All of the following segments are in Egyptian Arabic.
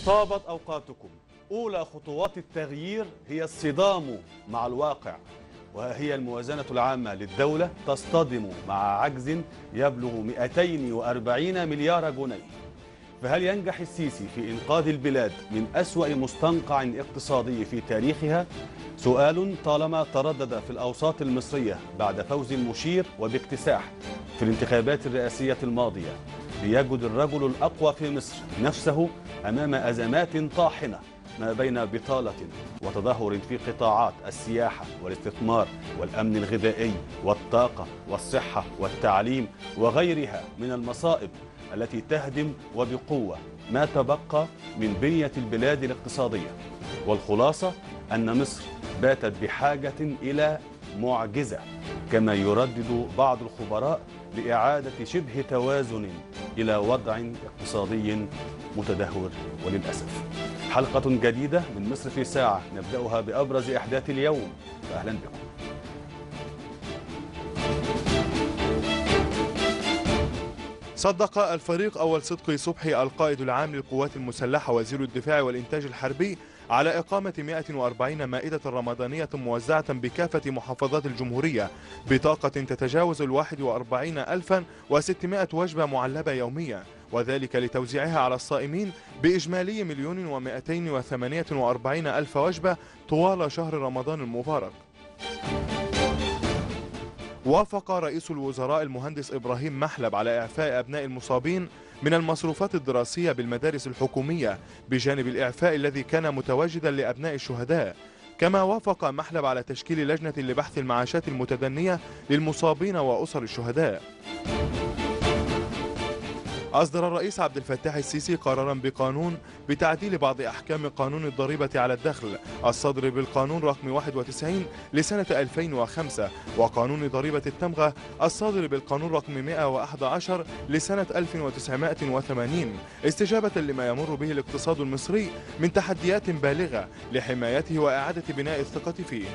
طابت أوقاتكم أولى خطوات التغيير هي الصدام مع الواقع وها هي الموازنة العامة للدولة تصطدم مع عجز يبلغ 240 مليار جنيه فهل ينجح السيسي في إنقاذ البلاد من أسوأ مستنقع اقتصادي في تاريخها؟ سؤال طالما تردد في الأوساط المصرية بعد فوز مشير وباكتساح في الانتخابات الرئاسية الماضية ليجد الرجل الأقوى في مصر نفسه أمام أزمات طاحنة ما بين بطالة وتدهور في قطاعات السياحة والاستثمار والأمن الغذائي والطاقة والصحة والتعليم وغيرها من المصائب التي تهدم وبقوة ما تبقى من بنية البلاد الاقتصادية والخلاصة أن مصر باتت بحاجة إلى معجزة كما يردد بعض الخبراء لإعادة شبه توازن إلى وضع اقتصادي متدهور وللأسف حلقة جديدة من مصر في ساعة نبدأها بأبرز أحداث اليوم فأهلا بكم صدق الفريق أول صدقي صبحي القائد العام للقوات المسلحة وزير الدفاع والإنتاج الحربي على إقامة 140 مائدة رمضانية موزعة بكافة محافظات الجمهورية بطاقة تتجاوز ال 41600 وجبة معلبة يوميا وذلك لتوزيعها على الصائمين بإجمالي مليون ومائتين وثمانية وأربعين ألف وجبة طوال شهر رمضان المبارك وافق رئيس الوزراء المهندس إبراهيم محلب على إعفاء أبناء المصابين من المصروفات الدراسية بالمدارس الحكومية بجانب الإعفاء الذي كان متواجدا لأبناء الشهداء كما وافق محلب على تشكيل لجنة لبحث المعاشات المتدنية للمصابين وأسر الشهداء أصدر الرئيس عبد الفتاح السيسي قرارا بقانون بتعديل بعض أحكام قانون الضريبة على الدخل الصدر بالقانون رقم 91 لسنة 2005 وقانون ضريبة التمغة الصادر بالقانون رقم 111 لسنة 1980 استجابة لما يمر به الاقتصاد المصري من تحديات بالغة لحمايته وإعادة بناء الثقة فيه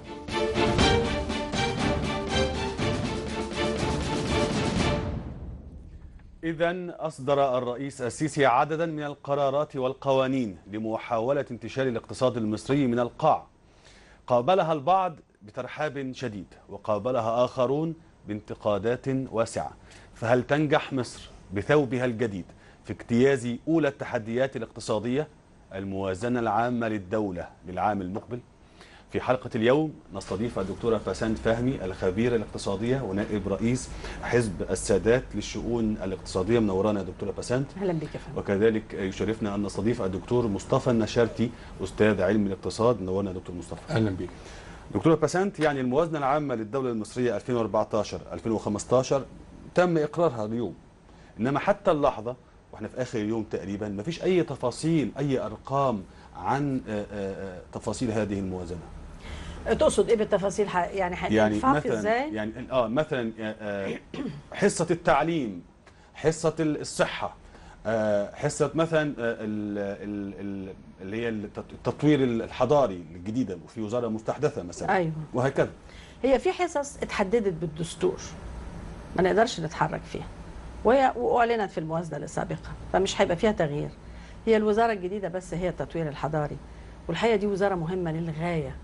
إذا أصدر الرئيس السيسي عددا من القرارات والقوانين لمحاولة انتشال الاقتصاد المصري من القاع قابلها البعض بترحاب شديد وقابلها آخرون بانتقادات واسعة فهل تنجح مصر بثوبها الجديد في اجتياز أولى التحديات الاقتصادية الموازنة العامة للدولة للعام المقبل؟ في حلقة اليوم نستضيف الدكتورة باسنت فهمي الخبيرة الاقتصادية ونائب رئيس حزب السادات للشؤون الاقتصادية منورانا يا دكتورة باسنت اهلا بك يا فندم وكذلك يشرفنا أن نستضيف الدكتور مصطفى النشارتي أستاذ علم الاقتصاد منورنا يا دكتور مصطفى اهلا بك دكتورة باسنت يعني الموازنة العامة للدولة المصرية 2014 2015 تم إقرارها اليوم إنما حتى اللحظة واحنا في آخر اليوم تقريبا ما فيش أي تفاصيل أي أرقام عن آه، آه، آه، تفاصيل هذه الموازنة تقصد ايه بالتفاصيل ح- يعني يعني هتنفعك مثلا ازاي يعني اه مثلا آه، آه، حصه التعليم حصه ال- الصحه آه، حصه مثلا آه، ال- ال- ال- اللي هي التط- التطوير الحضاري الجديده وفي وزاره مستحدثه مثلا ايوه وهكذا هي في حصص اتحددت بالدستور ما نقدرش نتحرك فيها وهي واعلنت في الموازنه السابقه فمش هيبقى فيها تغيير هي الوزاره الجديده بس هي التطوير الحضاري والحقيقه دي وزاره مهمه للغايه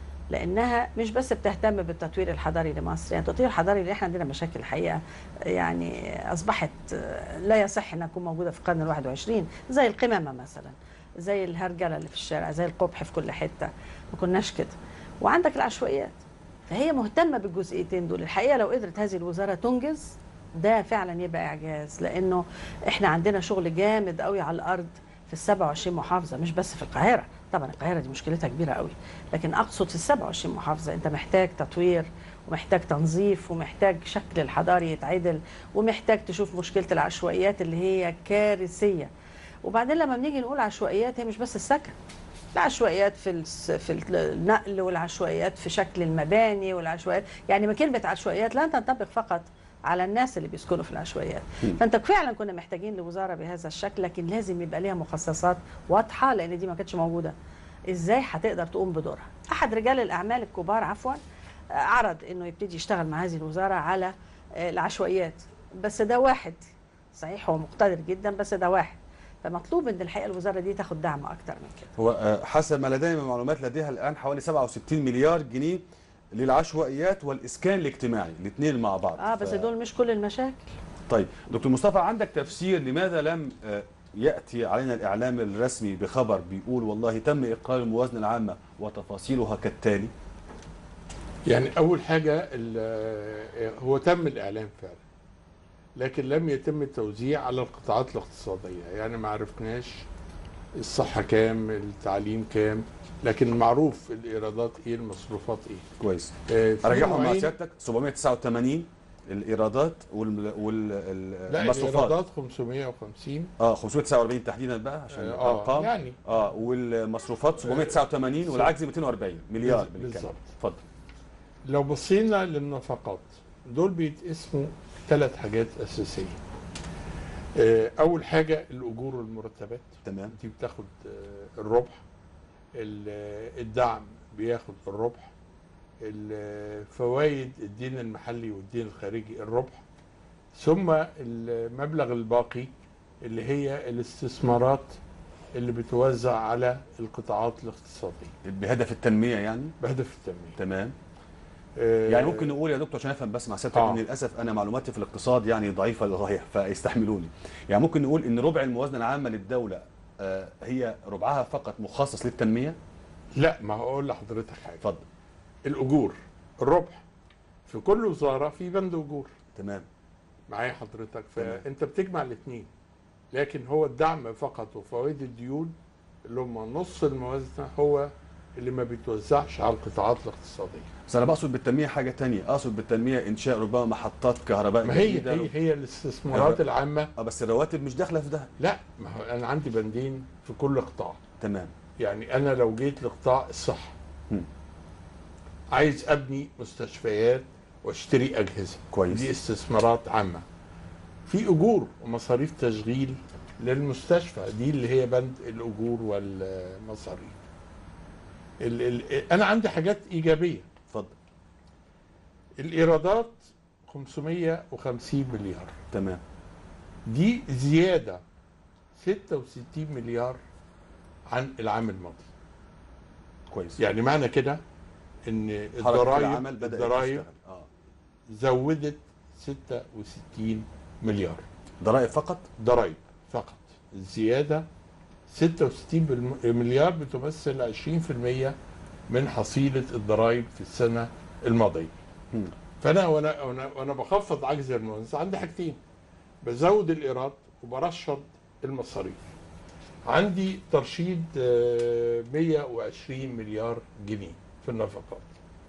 لانها مش بس بتهتم بالتطوير الحضاري لمصر يعني التطوير الحضاري اللي احنا عندنا مشاكل الحقيقه يعني اصبحت لا يصح انها تكون موجوده في القرن الواحد وعشرين زي القمامه مثلا زي الهرجله اللي في الشارع زي القبح في كل حته ما كناش كده وعندك العشوائيات فهي مهتمه بالجزئيتين دول الحقيقه لو قدرت هذه الوزاره تنجز ده فعلا يبقى اعجاز لانه احنا عندنا شغل جامد قوي على الارض في ال 27 محافظه مش بس في القاهره طبعا القاهره دي مشكلتها كبيره قوي لكن اقصد في ال 27 محافظه انت محتاج تطوير ومحتاج تنظيف ومحتاج شكل الحضاري يتعدل ومحتاج تشوف مشكله العشوائيات اللي هي كارثيه وبعدين لما بنيجي نقول عشوائيات هي مش بس السكن العشوائيات في الس- في النقل والعشوائيات في شكل المباني والعشوائيات يعني ما كلمه عشوائيات لا تنطبق فقط على الناس اللي بيسكنوا في العشوائيات فانت فعلا كنا محتاجين لوزاره بهذا الشكل لكن لازم يبقى ليها مخصصات واضحه لان دي ما كانتش موجوده ازاي هتقدر تقوم بدورها احد رجال الاعمال الكبار عفوا آه، عرض انه يبتدي يشتغل مع هذه الوزاره على آه، العشوائيات بس ده واحد صحيح هو مقتدر جدا بس ده واحد فمطلوب ان الحقيقه الوزاره دي تاخد دعم اكتر من كده هو آه، حسب ما لدي من معلومات لديها الان حوالي 67 مليار جنيه للعشوائيات والاسكان الاجتماعي الاثنين مع بعض اه بس ف- دول مش كل المشاكل طيب دكتور مصطفى عندك تفسير لماذا لم آه، ياتي علينا الاعلام الرسمي بخبر بيقول والله تم اقرار الموازنه العامه وتفاصيلها كالتالي يعني اول حاجه ال- هو تم الاعلان فعلا لكن لم يتم التوزيع على القطاعات الاقتصاديه يعني ما عرفناش الصحه كام التعليم كام لكن معروف الايرادات ايه المصروفات ايه كويس آه، في ارجعهم مع نوعين- سيادتك 789 الايرادات لا والمصروفات الايرادات 550 اه 549 تحديدا بقى عشان اه الارقام يعني اه والمصروفات 789 والعجز 240 مليار بالظبط. بنتكلم اتفضل لو بصينا للنفقات دول بيتقسموا ثلاث حاجات اساسيه آه، اول حاجه الاجور والمرتبات تمام دي بتاخد آه، الربح ال- الدعم بياخد الربح الفوائد الدين المحلي والدين الخارجي الربح ثم المبلغ الباقي اللي هي الاستثمارات اللي بتوزع على القطاعات الاقتصادية بهدف التنميه يعني بهدف التنمية تمام آه، يعني ممكن نقول يا دكتور عشان افهم بس مع سيادتك آه. ان للاسف انا معلوماتي في الاقتصاد يعني ضعيفه للغايه فيستحملوني يعني ممكن نقول ان ربع الموازنه العامه للدوله آه، هي ربعها فقط مخصص للتنميه لا ما هقول لحضرتك حاجة اتفضل الأجور الربح في كل وزارة في بند أجور تمام معايا حضرتك تمام. فانت بتجمع الاثنين لكن هو الدعم فقط وفوائد الديون اللي هم نص الموازنه هو اللي ما بيتوزعش على القطاعات الاقتصاديه بس انا بقصد بالتنميه حاجه تانية اقصد بالتنميه انشاء ربما محطات كهرباء ما هي جديدة. هي هي الاستثمارات العامه اه بس الرواتب مش داخله في ده لا ما هو انا عندي بندين في كل قطاع تمام يعني انا لو جيت لقطاع الصحه مم. عايز ابني مستشفيات واشتري اجهزه كويس. دي استثمارات عامه في اجور ومصاريف تشغيل للمستشفى دي اللي هي بند الاجور والمصاريف ال ال انا عندي حاجات ايجابيه اتفضل الايرادات 550 مليار تمام دي زياده 66 مليار عن العام الماضي كويس يعني معنى كده ان حركه الضرائب العمل بدات الضرائب تشتغل. اه زودت 66 مليار ضرائب فقط ضرائب فقط الزياده 66 بالم- مليار بتمثل 20% من حصيله الضرائب في السنه الماضيه مم. فانا وانا وانا, وأنا بخفض عجز المؤسسه عندي حاجتين بزود الايراد وبرشد المصاريف عندي ترشيد آه، 120 مليار جنيه في النفقات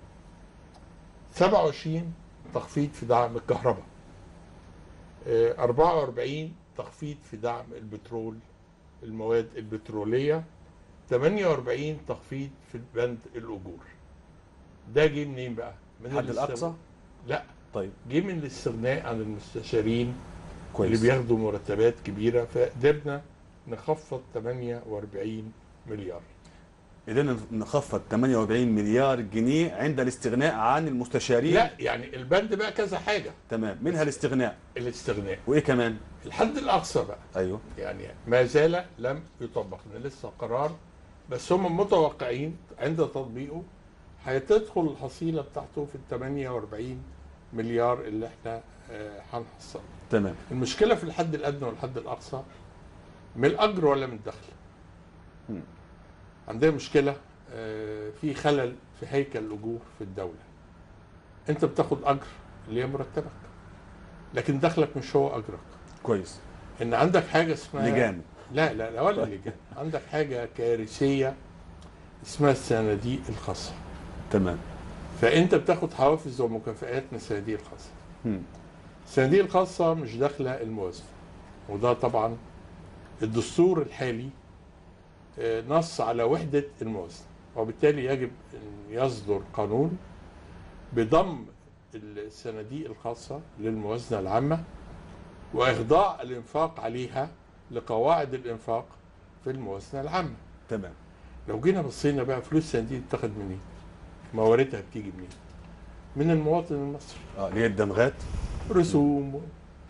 27 تخفيض في دعم الكهرباء آه، 44 تخفيض في دعم البترول المواد البترولية 48 تخفيض في بند الأجور ده جه منين بقى؟ من الحد الاستغ- الاقصى لا طيب جه من الاستغناء عن المستشارين كويس اللي بياخدوا مرتبات كبيرة فقدرنا نخفض 48 مليار قدرنا نخفض 48 مليار جنيه عند الاستغناء عن المستشارين لا يعني البند بقى كذا حاجة تمام منها الاستغناء الاستغناء وايه كمان الحد الأقصى بقى ايوه يعني ما زال لم يطبق إن لسه قرار بس هم متوقعين عند تطبيقه هتدخل الحصيلة بتاعته في ال 48 مليار اللي احنا آه، هنحصلها تمام المشكلة في الحد الأدنى والحد الأقصى من الأجر ولا من الدخل مم. عندنا مشكلة آه، في خلل في هيكل الأجور في الدولة أنت بتاخد أجر اللي هي مرتبك لكن دخلك مش هو أجرك كويس إن عندك حاجة اسمها لجان لا لا لا ولا لجان عندك حاجة كارثية اسمها الصناديق الخاصة تمام فأنت بتاخد حوافز ومكافآت من الصناديق الخاصة مم. الصناديق الخاصة مش داخلة الموازنة وده طبعا الدستور الحالي آه، نص على وحدة الموازنة وبالتالي يجب أن يصدر قانون بضم الصناديق الخاصة للموازنة العامة وإخضاع الإنفاق عليها لقواعد الإنفاق في الموازنة العامة تمام لو جينا بصينا بقى فلوس الصناديق بتاخد منين؟ مواردها بتيجي منين؟ من المواطن المصري اه اللي هي الدمغات رسوم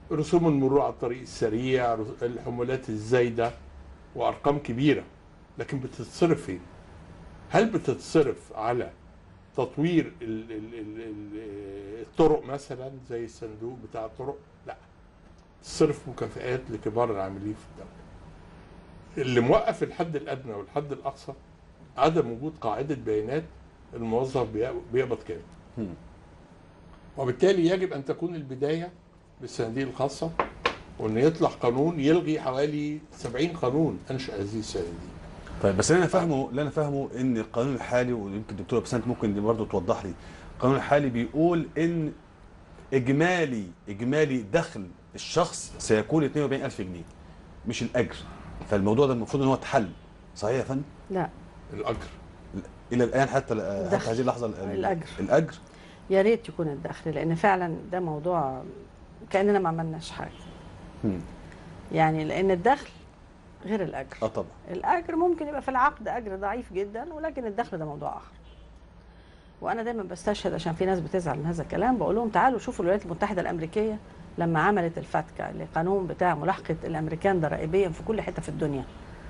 رسوم المرور على الطريق السريع رس- الحمولات الزايده وارقام كبيره لكن بتتصرف فين؟ هل بتتصرف على تطوير ال ال ال ال الطرق مثلا زي الصندوق بتاع الطرق؟ لا تصرف مكافآت لكبار العاملين في الدوله. اللي موقف الحد الادنى والحد الاقصى عدم وجود قاعده بيانات الموظف بيق- بيقبض كام. مم. وبالتالي يجب ان تكون البدايه بالصناديق الخاصه وان يطلع قانون يلغي حوالي 70 قانون انشا هذه الصناديق. طيب بس اللي انا فاهمه اللي انا فاهمه ان القانون الحالي ويمكن الدكتوره بسنت ممكن دي برضه توضح لي القانون الحالي بيقول ان اجمالي اجمالي دخل الشخص سيكون 42000 جنيه مش الاجر فالموضوع ده المفروض ان هو اتحل صحيح يا فندم لا الاجر الى الان حتى حتى الدخل. هذه اللحظه ال- الأجر. الاجر يا ريت يكون الدخل لان فعلا ده موضوع كاننا ما عملناش حاجه مم. يعني لان الدخل غير الاجر اه طبعا الاجر ممكن يبقى في العقد اجر ضعيف جدا ولكن الدخل ده موضوع اخر وانا دايما بستشهد عشان في ناس بتزعل من هذا الكلام بقول لهم تعالوا شوفوا الولايات المتحده الامريكيه لما عملت الفاتكا القانون بتاع ملاحقه الامريكان ضرائبيا في كل حته في الدنيا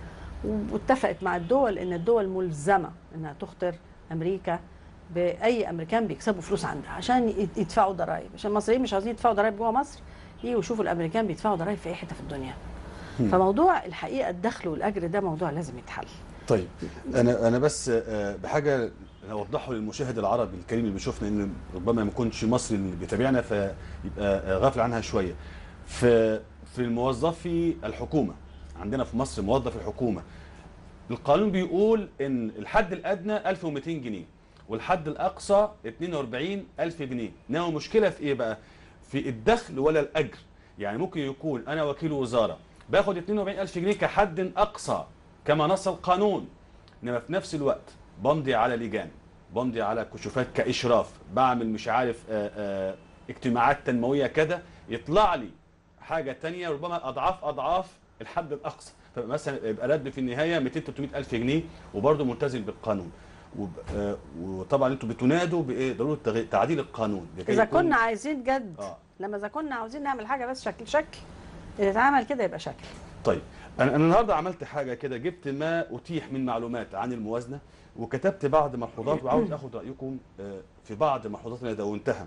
واتفقت مع الدول ان الدول ملزمه انها تخطر امريكا باي امريكان بيكسبوا فلوس عندها عشان يت- يدفعوا ضرائب عشان المصريين مش عاوزين يدفعوا ضرائب جوه مصر يجوا يشوفوا الامريكان بيدفعوا ضرائب في اي حته في الدنيا فموضوع الحقيقه الدخل والاجر ده موضوع لازم يتحل طيب انا انا بس آه، بحاجه اوضحه للمشاهد العربي الكريم اللي بيشوفنا ان ربما ما يكونش مصري اللي بيتابعنا فيبقى آه، غافل عنها شويه في في الموظفي الحكومه عندنا في مصر موظف الحكومه القانون بيقول ان الحد الادنى 1200 جنيه والحد الاقصى 42000 جنيه انما المشكله في ايه بقى في الدخل ولا الاجر يعني ممكن يكون انا وكيل وزاره باخد 42000 جنيه كحد اقصى كما نص القانون انما في نفس الوقت بمضي على لجان بمضي على كشوفات كاشراف بعمل مش عارف آه، آه، اجتماعات تنمويه كده يطلع لي حاجه تانية ربما اضعاف اضعاف الحد الاقصى فمثلا يبقى رد في النهايه 200 300 الف جنيه وبرضه ملتزم بالقانون وب- آه، وطبعا انتوا بتنادوا بايه ضروره تغي- تعديل القانون لكي اذا يكون- كنا عايزين جد آه. لما اذا كنا عاوزين نعمل حاجه بس شكل شكل اذا اتعمل كده يبقى شكل طيب انا انا النهارده عملت حاجه كده جبت ما اتيح من معلومات عن الموازنه وكتبت بعض ملحوظات وعاوز اخد رايكم آه، في بعض ملحوظات اللي دونتها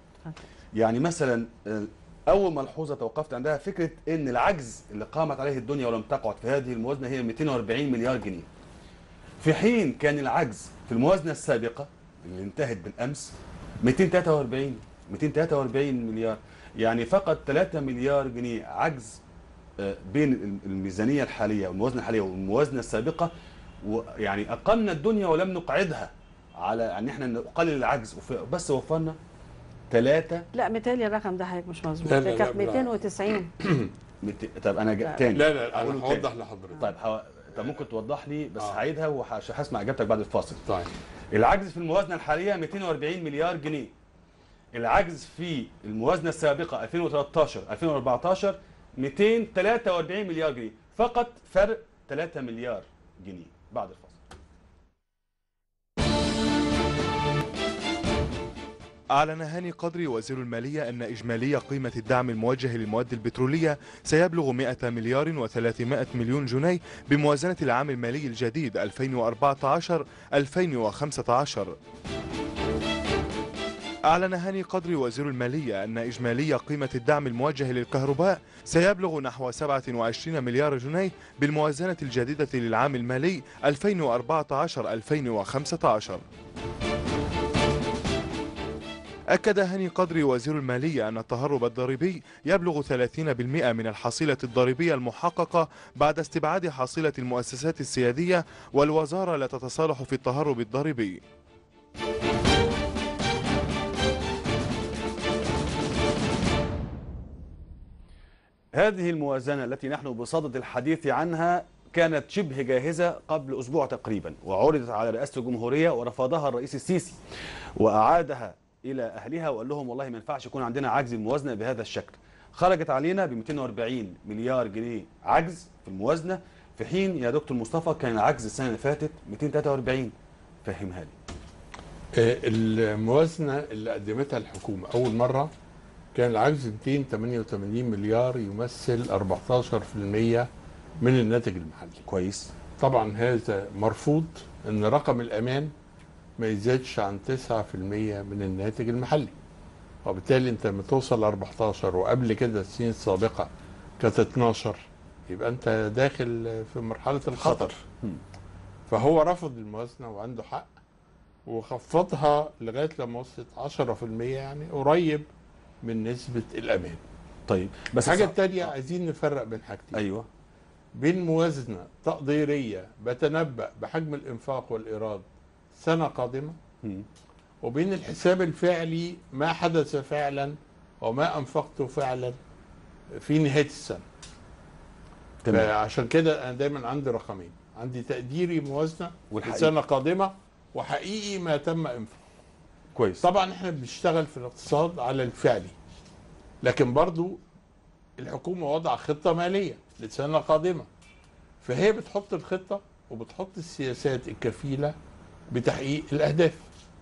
يعني مثلا آه، اول ملحوظه توقفت عندها فكره ان العجز اللي قامت عليه الدنيا ولم تقعد في هذه الموازنه هي 240 مليار جنيه في حين كان العجز في الموازنه السابقه اللي انتهت بالامس 243 243 مليار يعني فقط 3 مليار جنيه عجز آه، بين الميزانيه الحاليه والموازنه الحاليه والموازنه السابقه ويعني اقمنا الدنيا ولم نقعدها على ان احنا نقلل العجز وف- بس وفرنا ثلاثة لا متهيألي الرقم ده هيك مش مظبوط لا، ده لا، كانت لا، لا. 290 مت... طب انا جا... لا. تاني لا لا أقوله انا تاني. هوضح لحضرتك طيب حو... طب ممكن توضح لي بس آه. هعيدها وهسمع اجابتك بعد الفاصل طيب العجز في الموازنه الحاليه 240 مليار جنيه العجز في الموازنه السابقه 2013 2014 243 مليار جنيه فقط فرق 3 مليار جنيه بعد الفاصل أعلن هاني قدري وزير المالية أن إجمالي قيمة الدعم الموجه للمواد البترولية سيبلغ 100 مليار و300 مليون جنيه بموازنة العام المالي الجديد 2014-2015 أعلن هاني قدري وزير المالية أن إجمالي قيمة الدعم الموجه للكهرباء سيبلغ نحو 27 مليار جنيه بالموازنة الجديدة للعام المالي 2014-2015 أكد هاني قدري وزير المالية أن التهرب الضريبي يبلغ 30% من الحصيلة الضريبية المحققة بعد استبعاد حصيلة المؤسسات السيادية والوزارة لا تتصالح في التهرب الضريبي هذه الموازنة التي نحن بصدد الحديث عنها كانت شبه جاهزة قبل أسبوع تقريبا وعرضت على رئاسة الجمهورية ورفضها الرئيس السيسي وأعادها إلى أهلها وقال لهم والله ما ينفعش يكون عندنا عجز الموازنة بهذا الشكل خرجت علينا ب 240 مليار جنيه عجز في الموازنة في حين يا دكتور مصطفى كان العجز السنة اللي فاتت 243 فهمها لي آه، الموازنه اللي قدمتها الحكومه اول مره كان العجز 288 مليار يمثل 14% من الناتج المحلي كويس طبعا هذا مرفوض ان رقم الامان ما يزيدش عن 9% من الناتج المحلي وبالتالي انت لما توصل 14 وقبل كده السنين السابقه كانت 12 يبقى انت داخل في مرحله الخطر مم. فهو رفض الموازنه وعنده حق وخفضها لغايه لما وصلت 10% يعني قريب من نسبه الامان طيب بس الحاجه صع- الثانيه عايزين نفرق بين حاجتين ايوه بين موازنة تقديرية بتنبأ بحجم الإنفاق والإيراد سنة قادمة مم. وبين الحساب الفعلي ما حدث فعلا وما أنفقته فعلا في نهاية السنة تمام فعشان كده أنا دايما عندي رقمين عندي تقديري موازنة والحقيقي. لسنة قادمة وحقيقي ما تم إنفاقه كويس طبعا احنا بنشتغل في الاقتصاد على الفعلي لكن برضو الحكومة وضع خطة مالية للسنة القادمة فهي بتحط الخطة وبتحط السياسات الكفيلة بتحقيق الأهداف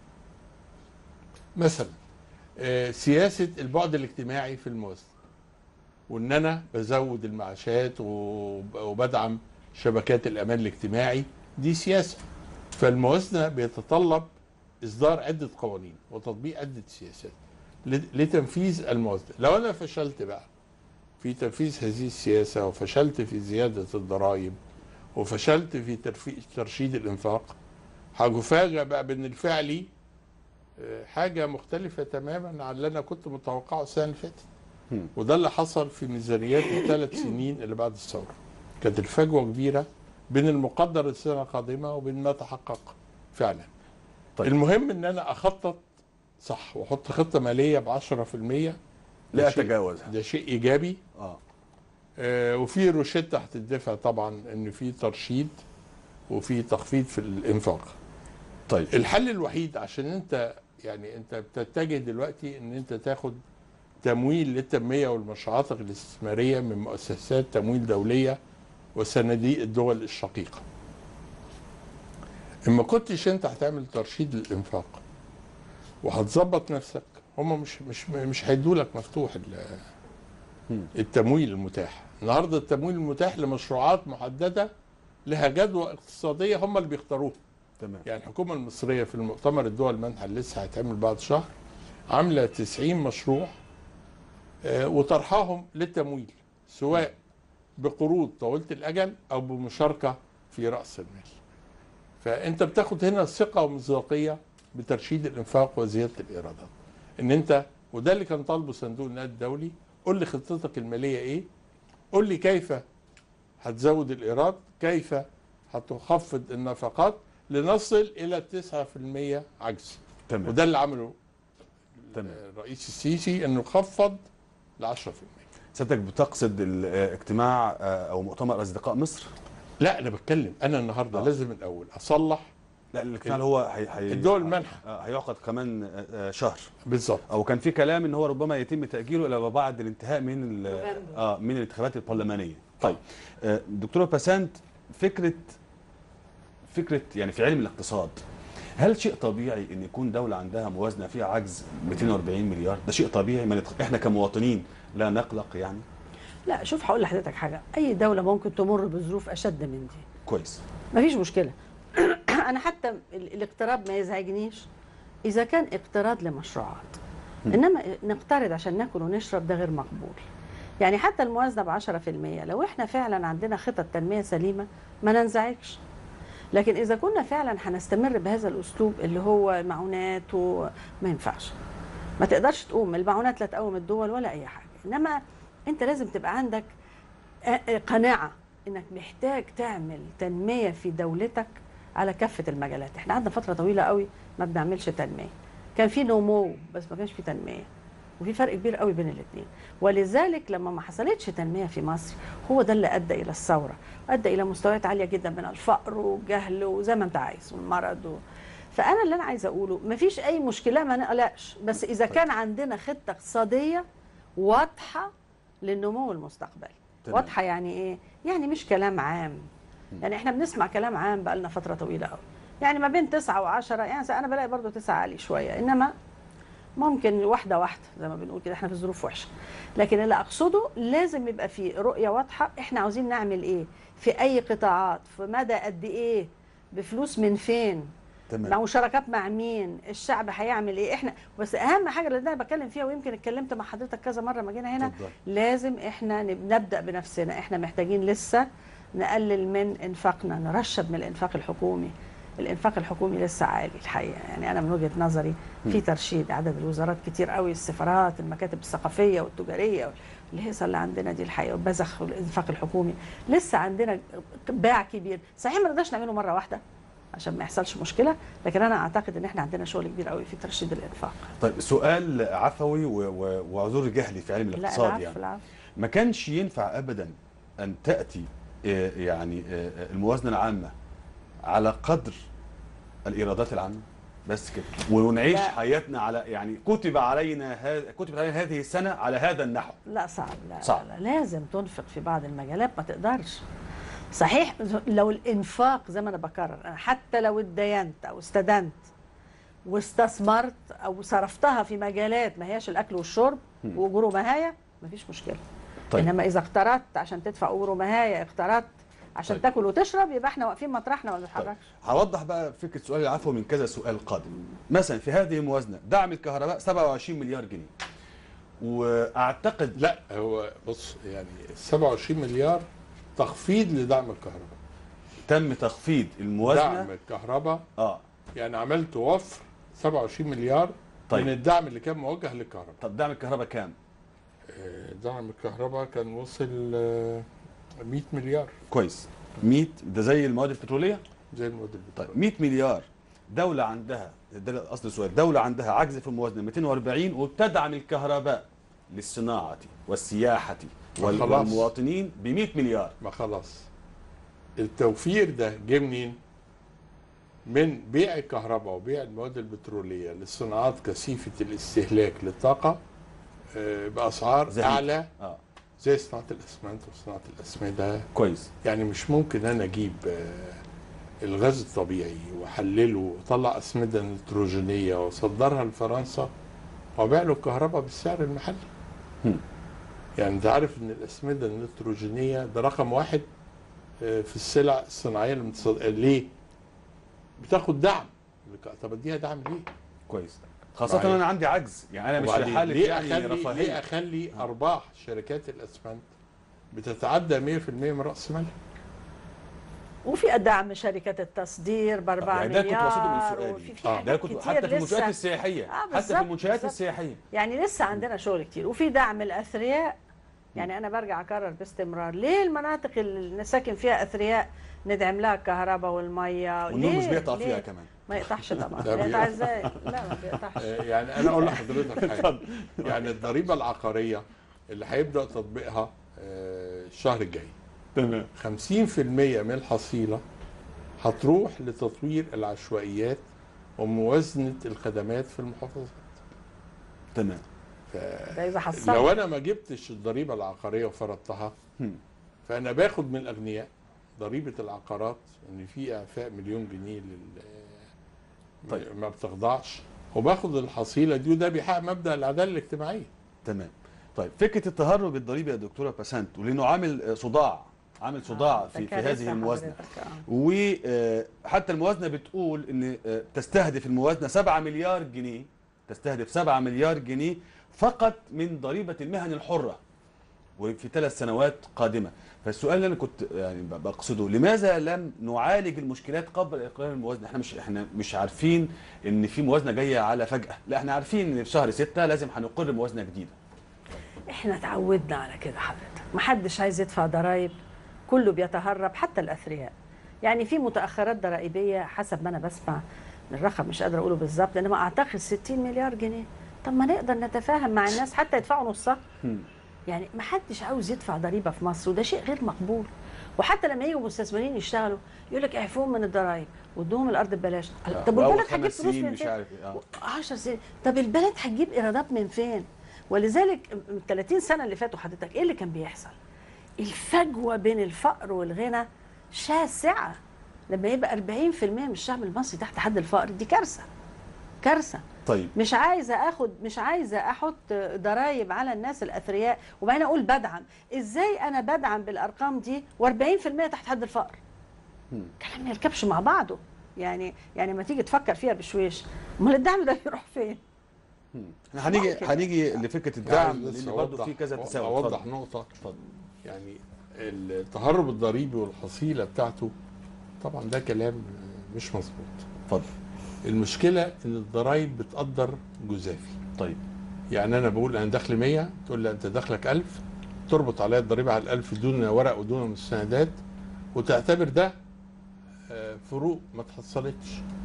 مثلا آه، سياسة البعد الاجتماعي في الموازنة وإن أنا بزود المعاشات وب- وبدعم شبكات الأمان الاجتماعي دي سياسة فالموازنة بيتطلب إصدار عدة قوانين وتطبيق عدة سياسات ل- لتنفيذ الموازنة لو أنا فشلت بقى في تنفيذ هذه السياسة وفشلت في زيادة الضرائب وفشلت في ترفي- ترشيد الإنفاق هفاجأ بقى بأن الفعلي آه، حاجة مختلفة تماما عن اللي أنا كنت متوقعه السنة اللي فاتت مم. وده اللي حصل في ميزانيات الثلاث سنين اللي بعد الثورة كانت الفجوة كبيرة بين المقدر السنة القادمة وبين ما تحقق فعلا طيب. طيب. المهم ان انا اخطط صح واحط خطة مالية ب 10% لا ده شيء- اتجاوزها ده شيء ايجابي اه آه وفي روشتة هتدفع طبعا ان في ترشيد وفي تخفيض في الانفاق طيب الحل الوحيد عشان انت يعني انت بتتجه دلوقتي ان انت تاخد تمويل للتنميه والمشروعات الاستثماريه من مؤسسات تمويل دوليه وصناديق الدول الشقيقه. اما كنتش انت هتعمل ترشيد للانفاق وهتظبط نفسك هم مش مش مش هيدوا لك مفتوح ال- مم. التمويل المتاح. النهارده التمويل المتاح لمشروعات محدده لها جدوى اقتصاديه هم اللي بيختاروها. تمام يعني الحكومة المصرية في المؤتمر الدول المنحة اللي لسه هيتعمل بعد شهر عاملة 90 مشروع آه، وطرحهم للتمويل سواء بقروض طويلة الأجل أو بمشاركة في رأس المال فأنت بتاخد هنا ثقة ومصداقية بترشيد الإنفاق وزيادة الإيرادات إن أنت وده اللي كان طالبه صندوق النقد الدولي قول لي خطتك المالية إيه قول لي كيف هتزود الإيراد كيف هتخفض النفقات لنصل الى 9% عجز تمام وده اللي عمله تمام الرئيس السيسي انه خفض ل 10% سيادتك بتقصد الاجتماع آه، او مؤتمر اصدقاء مصر لا انا بتكلم انا النهارده آه. لازم الاول اصلح لا الاجتماع اللي هو هي هي الدول المنحة. آه، هيعقد كمان آه، آه، شهر بالظبط او كان في كلام ان هو ربما يتم تاجيله الى بعد الانتهاء من ال- نوفمبر. اه من الانتخابات البرلمانيه طيب آه، دكتوره باسنت فكره فكره يعني في علم الاقتصاد هل شيء طبيعي ان يكون دوله عندها موازنه فيها عجز 240 مليار ده شيء طبيعي ما نت- احنا كمواطنين لا نقلق يعني لا شوف هقول لحضرتك حاجه اي دوله ممكن تمر بظروف اشد من دي كويس مفيش مشكله انا حتى ال- الاقتراض ما يزعجنيش اذا كان اقتراض لمشروعات انما نقترض عشان ناكل ونشرب ده غير مقبول يعني حتى الموازنه ب 10% لو احنا فعلا عندنا خطط تنميه سليمه ما ننزعجش لكن اذا كنا فعلا هنستمر بهذا الاسلوب اللي هو معونات وما ينفعش ما تقدرش تقوم المعونات لا تقوم الدول ولا اي حاجه انما انت لازم تبقى عندك آه، آه، قناعه انك محتاج تعمل تنميه في دولتك على كافه المجالات احنا قعدنا فتره طويله قوي ما بنعملش تنميه كان في نمو بس ما كانش في تنميه وفي فرق كبير قوي بين الاثنين ولذلك لما ما حصلتش تنميه في مصر هو ده اللي ادى الى الثوره ادى الى مستويات عاليه جدا من الفقر والجهل وزي ما انت عايز والمرض و... فانا اللي انا عايزه اقوله مفيش اي مشكله ما نقلقش بس اذا كان عندنا خطه اقتصاديه واضحه للنمو المستقبلي تمام. واضحه يعني ايه يعني مش كلام عام يعني احنا بنسمع كلام عام بقالنا فتره طويله قوي يعني ما بين تسعة وعشرة يعني انا بلاقي برضو تسعة عالي شويه انما ممكن واحده واحده زي ما بنقول كده احنا في ظروف وحشه لكن اللي اقصده لازم يبقى في رؤيه واضحه احنا عاوزين نعمل ايه في اي قطاعات في مدى قد ايه بفلوس من فين مع تمام مشاركات مع مين الشعب هيعمل ايه احنا بس اهم حاجه اللي انا بتكلم فيها ويمكن اتكلمت مع حضرتك كذا مره ما جينا هنا اتفضل. لازم احنا نب- نبدا بنفسنا احنا محتاجين لسه نقلل من انفاقنا نرشد من الانفاق الحكومي الانفاق الحكومي لسه عالي الحقيقه يعني انا من وجهه نظري في ترشيد عدد الوزارات كتير قوي السفارات المكاتب الثقافيه والتجاريه الهيصه اللي عندنا دي الحقيقه وبزخ الانفاق الحكومي لسه عندنا باع كبير صحيح ما نقدرش نعمله مره واحده عشان ما يحصلش مشكله لكن انا اعتقد ان احنا عندنا شغل كبير قوي في ترشيد الانفاق طيب سؤال عفوي و- و- واعذر جهلي في علم لا الاقتصاد العفو يعني العفو ما كانش ينفع ابدا ان تاتي آه، يعني آه، الموازنه العامه على قدر الايرادات العامه بس كده ونعيش لا. حياتنا على يعني كتب علينا هذا كتبت علينا هذه السنه على هذا النحو لا صعب لا, صعب. لا, لا لازم تنفق في بعض المجالات ما تقدرش صحيح لو الانفاق زي ما انا بكرر أنا حتى لو اتدينت او استدنت واستثمرت او صرفتها في مجالات ما هياش الاكل والشرب هم. واجور ومهايه مفيش مشكله طيب. طيب. انما اذا اقترضت عشان تدفع اجور ومهايه اقترضت عشان طيب. طيب. تاكل وتشرب يبقى احنا واقفين مطرحنا ما طيب. بنتحركش هوضح بقى فكره سؤال العفو من كذا سؤال قادم مثلا في هذه الموازنه دعم الكهرباء 27 مليار جنيه واعتقد لا هو بص يعني 27 مليار تخفيض لدعم الكهرباء تم تخفيض الموازنه دعم الكهرباء اه يعني عملت وفر 27 مليار طيب. طيب. من الدعم اللي كان موجه للكهرباء طب دعم الكهرباء كام آه، دعم الكهرباء كان وصل آه، 100 مليار كويس 100 ده زي المواد البتروليه زي الموديل طيب بتاعه 100 مليار دولة عندها ده اصل السؤال دولة عندها عجز في الموازنة 240 وبتدعم الكهرباء للصناعة والسياحة وال- خلاص. والمواطنين ب 100 مليار ما خلاص التوفير ده جه منين؟ من بيع الكهرباء وبيع المواد البتروليه للصناعات كثيفه الاستهلاك للطاقه آه، باسعار زهيد. اعلى اه زي صناعه الاسمنت وصناعه الاسمده كويس يعني مش ممكن انا اجيب آه، الغاز الطبيعي واحلله واطلع اسمده نيتروجينيه واصدرها لفرنسا وابيع له الكهرباء بالسعر المحلي. هم. يعني انت عارف ان الاسمده النيتروجينيه ده رقم واحد آه، في السلع الصناعيه المتصد... ليه؟ بتاخد دعم طب اديها دعم ليه؟ كويس خاصة معايا. انا عندي عجز يعني انا مش في وبعدين حالة ليه يعني اخلي ليه رفاهية اخلي ارباح شركات الاسمنت بتتعدى 100% من راس مالها؟ وفي دعم شركات التصدير ب 4 يعني ده كنت مليار واخده من سؤالي. وفي في آه. حاجات ده كنت كتير حتى في المنشآت لسه السياحية آه، حتى في بالظبط، المنشآت بالظبط. السياحية يعني لسه عندنا شغل كتير وفي دعم الاثرياء يعني انا برجع اكرر باستمرار ليه المناطق اللي ساكن فيها اثرياء ندعم لها الكهرباء والميه والنور مش ليه؟ بيقطع ليه؟ فيها كمان ما يقطعش طبعا لا، بيقطع بيقطع. ازاي لا ما بيقطعش آه، يعني انا اقول لحضرتك حاجه يعني الضريبه العقاريه اللي هيبدا تطبيقها آه، الشهر الجاي تمام 50% من الحصيله هتروح لتطوير العشوائيات وموازنه الخدمات في المحافظات تمام ده اذا لو حصلت انا ما جبتش الضريبه العقاريه وفرضتها هم. فانا باخد من الاغنياء ضريبه العقارات ان في اعفاء مليون جنيه لل طيب. ما بتخضعش وباخد الحصيله دي وده بيحقق مبدا العداله الاجتماعيه تمام طيب فكرة التهرب الضريبي يا دكتورة باسنت ولانه عامل آه، صداع عامل صداع آه، في, ده في كارثة هذه الموازنة حضرتك، آه. وحتى الموازنه بتقول ان آه، تستهدف الموازنه 7 مليار جنيه تستهدف 7 مليار جنيه فقط من ضريبه المهن الحره وفي ثلاث سنوات قادمه فالسؤال اللي انا كنت يعني ب- بقصده لماذا لم نعالج المشكلات قبل اقرار الموازنه احنا مش احنا مش عارفين ان في موازنه جايه على فجاه لا احنا عارفين ان في شهر ستة لازم هنقر موازنه جديده احنا اتعودنا على كده حضرتك محدش عايز يدفع ضرائب كله بيتهرب حتى الاثرياء يعني في متاخرات ضرائبيه حسب ما انا بسمع الرقم مش قادره اقوله بالظبط انما اعتقد 60 مليار جنيه طب ما نقدر نتفاهم مع الناس حتى يدفعوا نصها هم. يعني ما حدش عاوز يدفع ضريبه في مصر وده شيء غير مقبول وحتى لما يجوا مستثمرين يشتغلوا يقول لك اعفوهم من الضرائب وادوهم الارض ببلاش طب وأول والبلد هتجيب خمس فلوس سنين من مش فين؟ عارف إيه، آه. 10 سنين طب البلد هتجيب ايرادات من فين ولذلك من 30 سنه اللي فاتوا حضرتك ايه اللي كان بيحصل الفجوه بين الفقر والغنى شاسعه لما يبقى 40% من الشعب المصري تحت حد الفقر دي كارثه كارثه طيب مش عايزه اخد مش عايزه احط ضرايب على الناس الاثرياء وبعدين اقول بدعم ازاي انا بدعم بالارقام دي و40% تحت حد الفقر مم. كلام ما يركبش مع بعضه يعني يعني ما تيجي تفكر فيها بشويش امال الدعم ده يروح فين مم. احنا هنيجي ممكن. هنيجي لفكره الدعم يعني بس لان برضه أوضح- في كذا تساؤل اوضح اتفضل. نقطه اتفضل يعني التهرب الضريبي والحصيله بتاعته طبعا ده كلام مش مظبوط اتفضل المشكله ان الضرايب بتقدر جزافي طيب يعني انا بقول انا دخلي 100 تقول لي انت دخلك 1000 تربط عليا الضريبه على ال 1000 دون ورق ودون مستندات وتعتبر ده آه، فروق ما اتحصلتش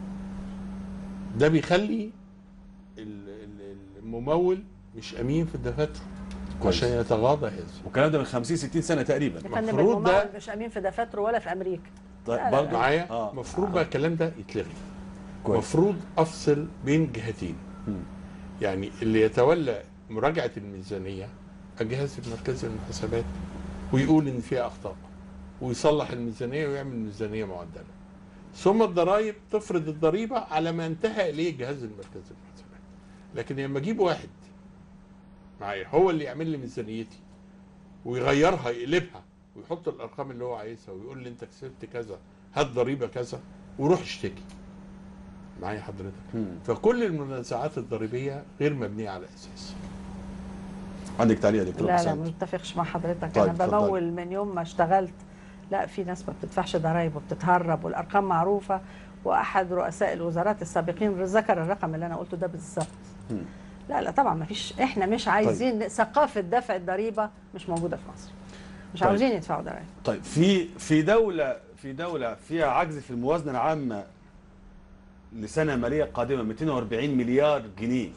ده بيخلي ال- ال- الممول مش امين في الدفاتر كويس. عشان يتغاضى هذا والكلام ده من 50 60 سنه تقريبا يا فندم المفروض ده- الممول مش امين في دفاتره ولا في امريكا طيب لا، لا، برضه معايا اه المفروض بقى الكلام ده يتلغي كويس المفروض افصل بين جهتين مم. يعني اللي يتولى مراجعه الميزانيه الجهاز المركزي للمحاسبات ويقول ان فيها اخطاء ويصلح الميزانيه ويعمل ميزانيه معدله ثم الضرائب تفرض الضريبه على ما انتهى اليه الجهاز المركزي للمحاسبات لكن لما اجيب واحد معايا هو اللي يعمل لي ميزانيتي ويغيرها يقلبها ويحط الارقام اللي هو عايزها ويقول لي انت كسبت كذا هات ضريبه كذا وروح اشتكي معايا حضرتك مم. فكل المنازعات الضريبيه غير مبنيه على اساس عندك تعليق يا دكتور لا لا حسام؟ ما متفقش مع حضرتك طيب، انا اتفضلي. بمول من يوم ما اشتغلت لا في ناس ما بتدفعش ضرايب وبتتهرب والارقام معروفه واحد رؤساء الوزارات السابقين ذكر الرقم اللي انا قلته ده بالظبط مم. لا لا طبعا ما فيش احنا مش عايزين طيب. ثقافه دفع الضريبه مش موجوده في مصر مش طيب. عاوزين يدفعوا ضرايب طيب في في دوله في دوله فيها عجز في الموازنه العامه لسنه ماليه قادمه 240 مليار جنيه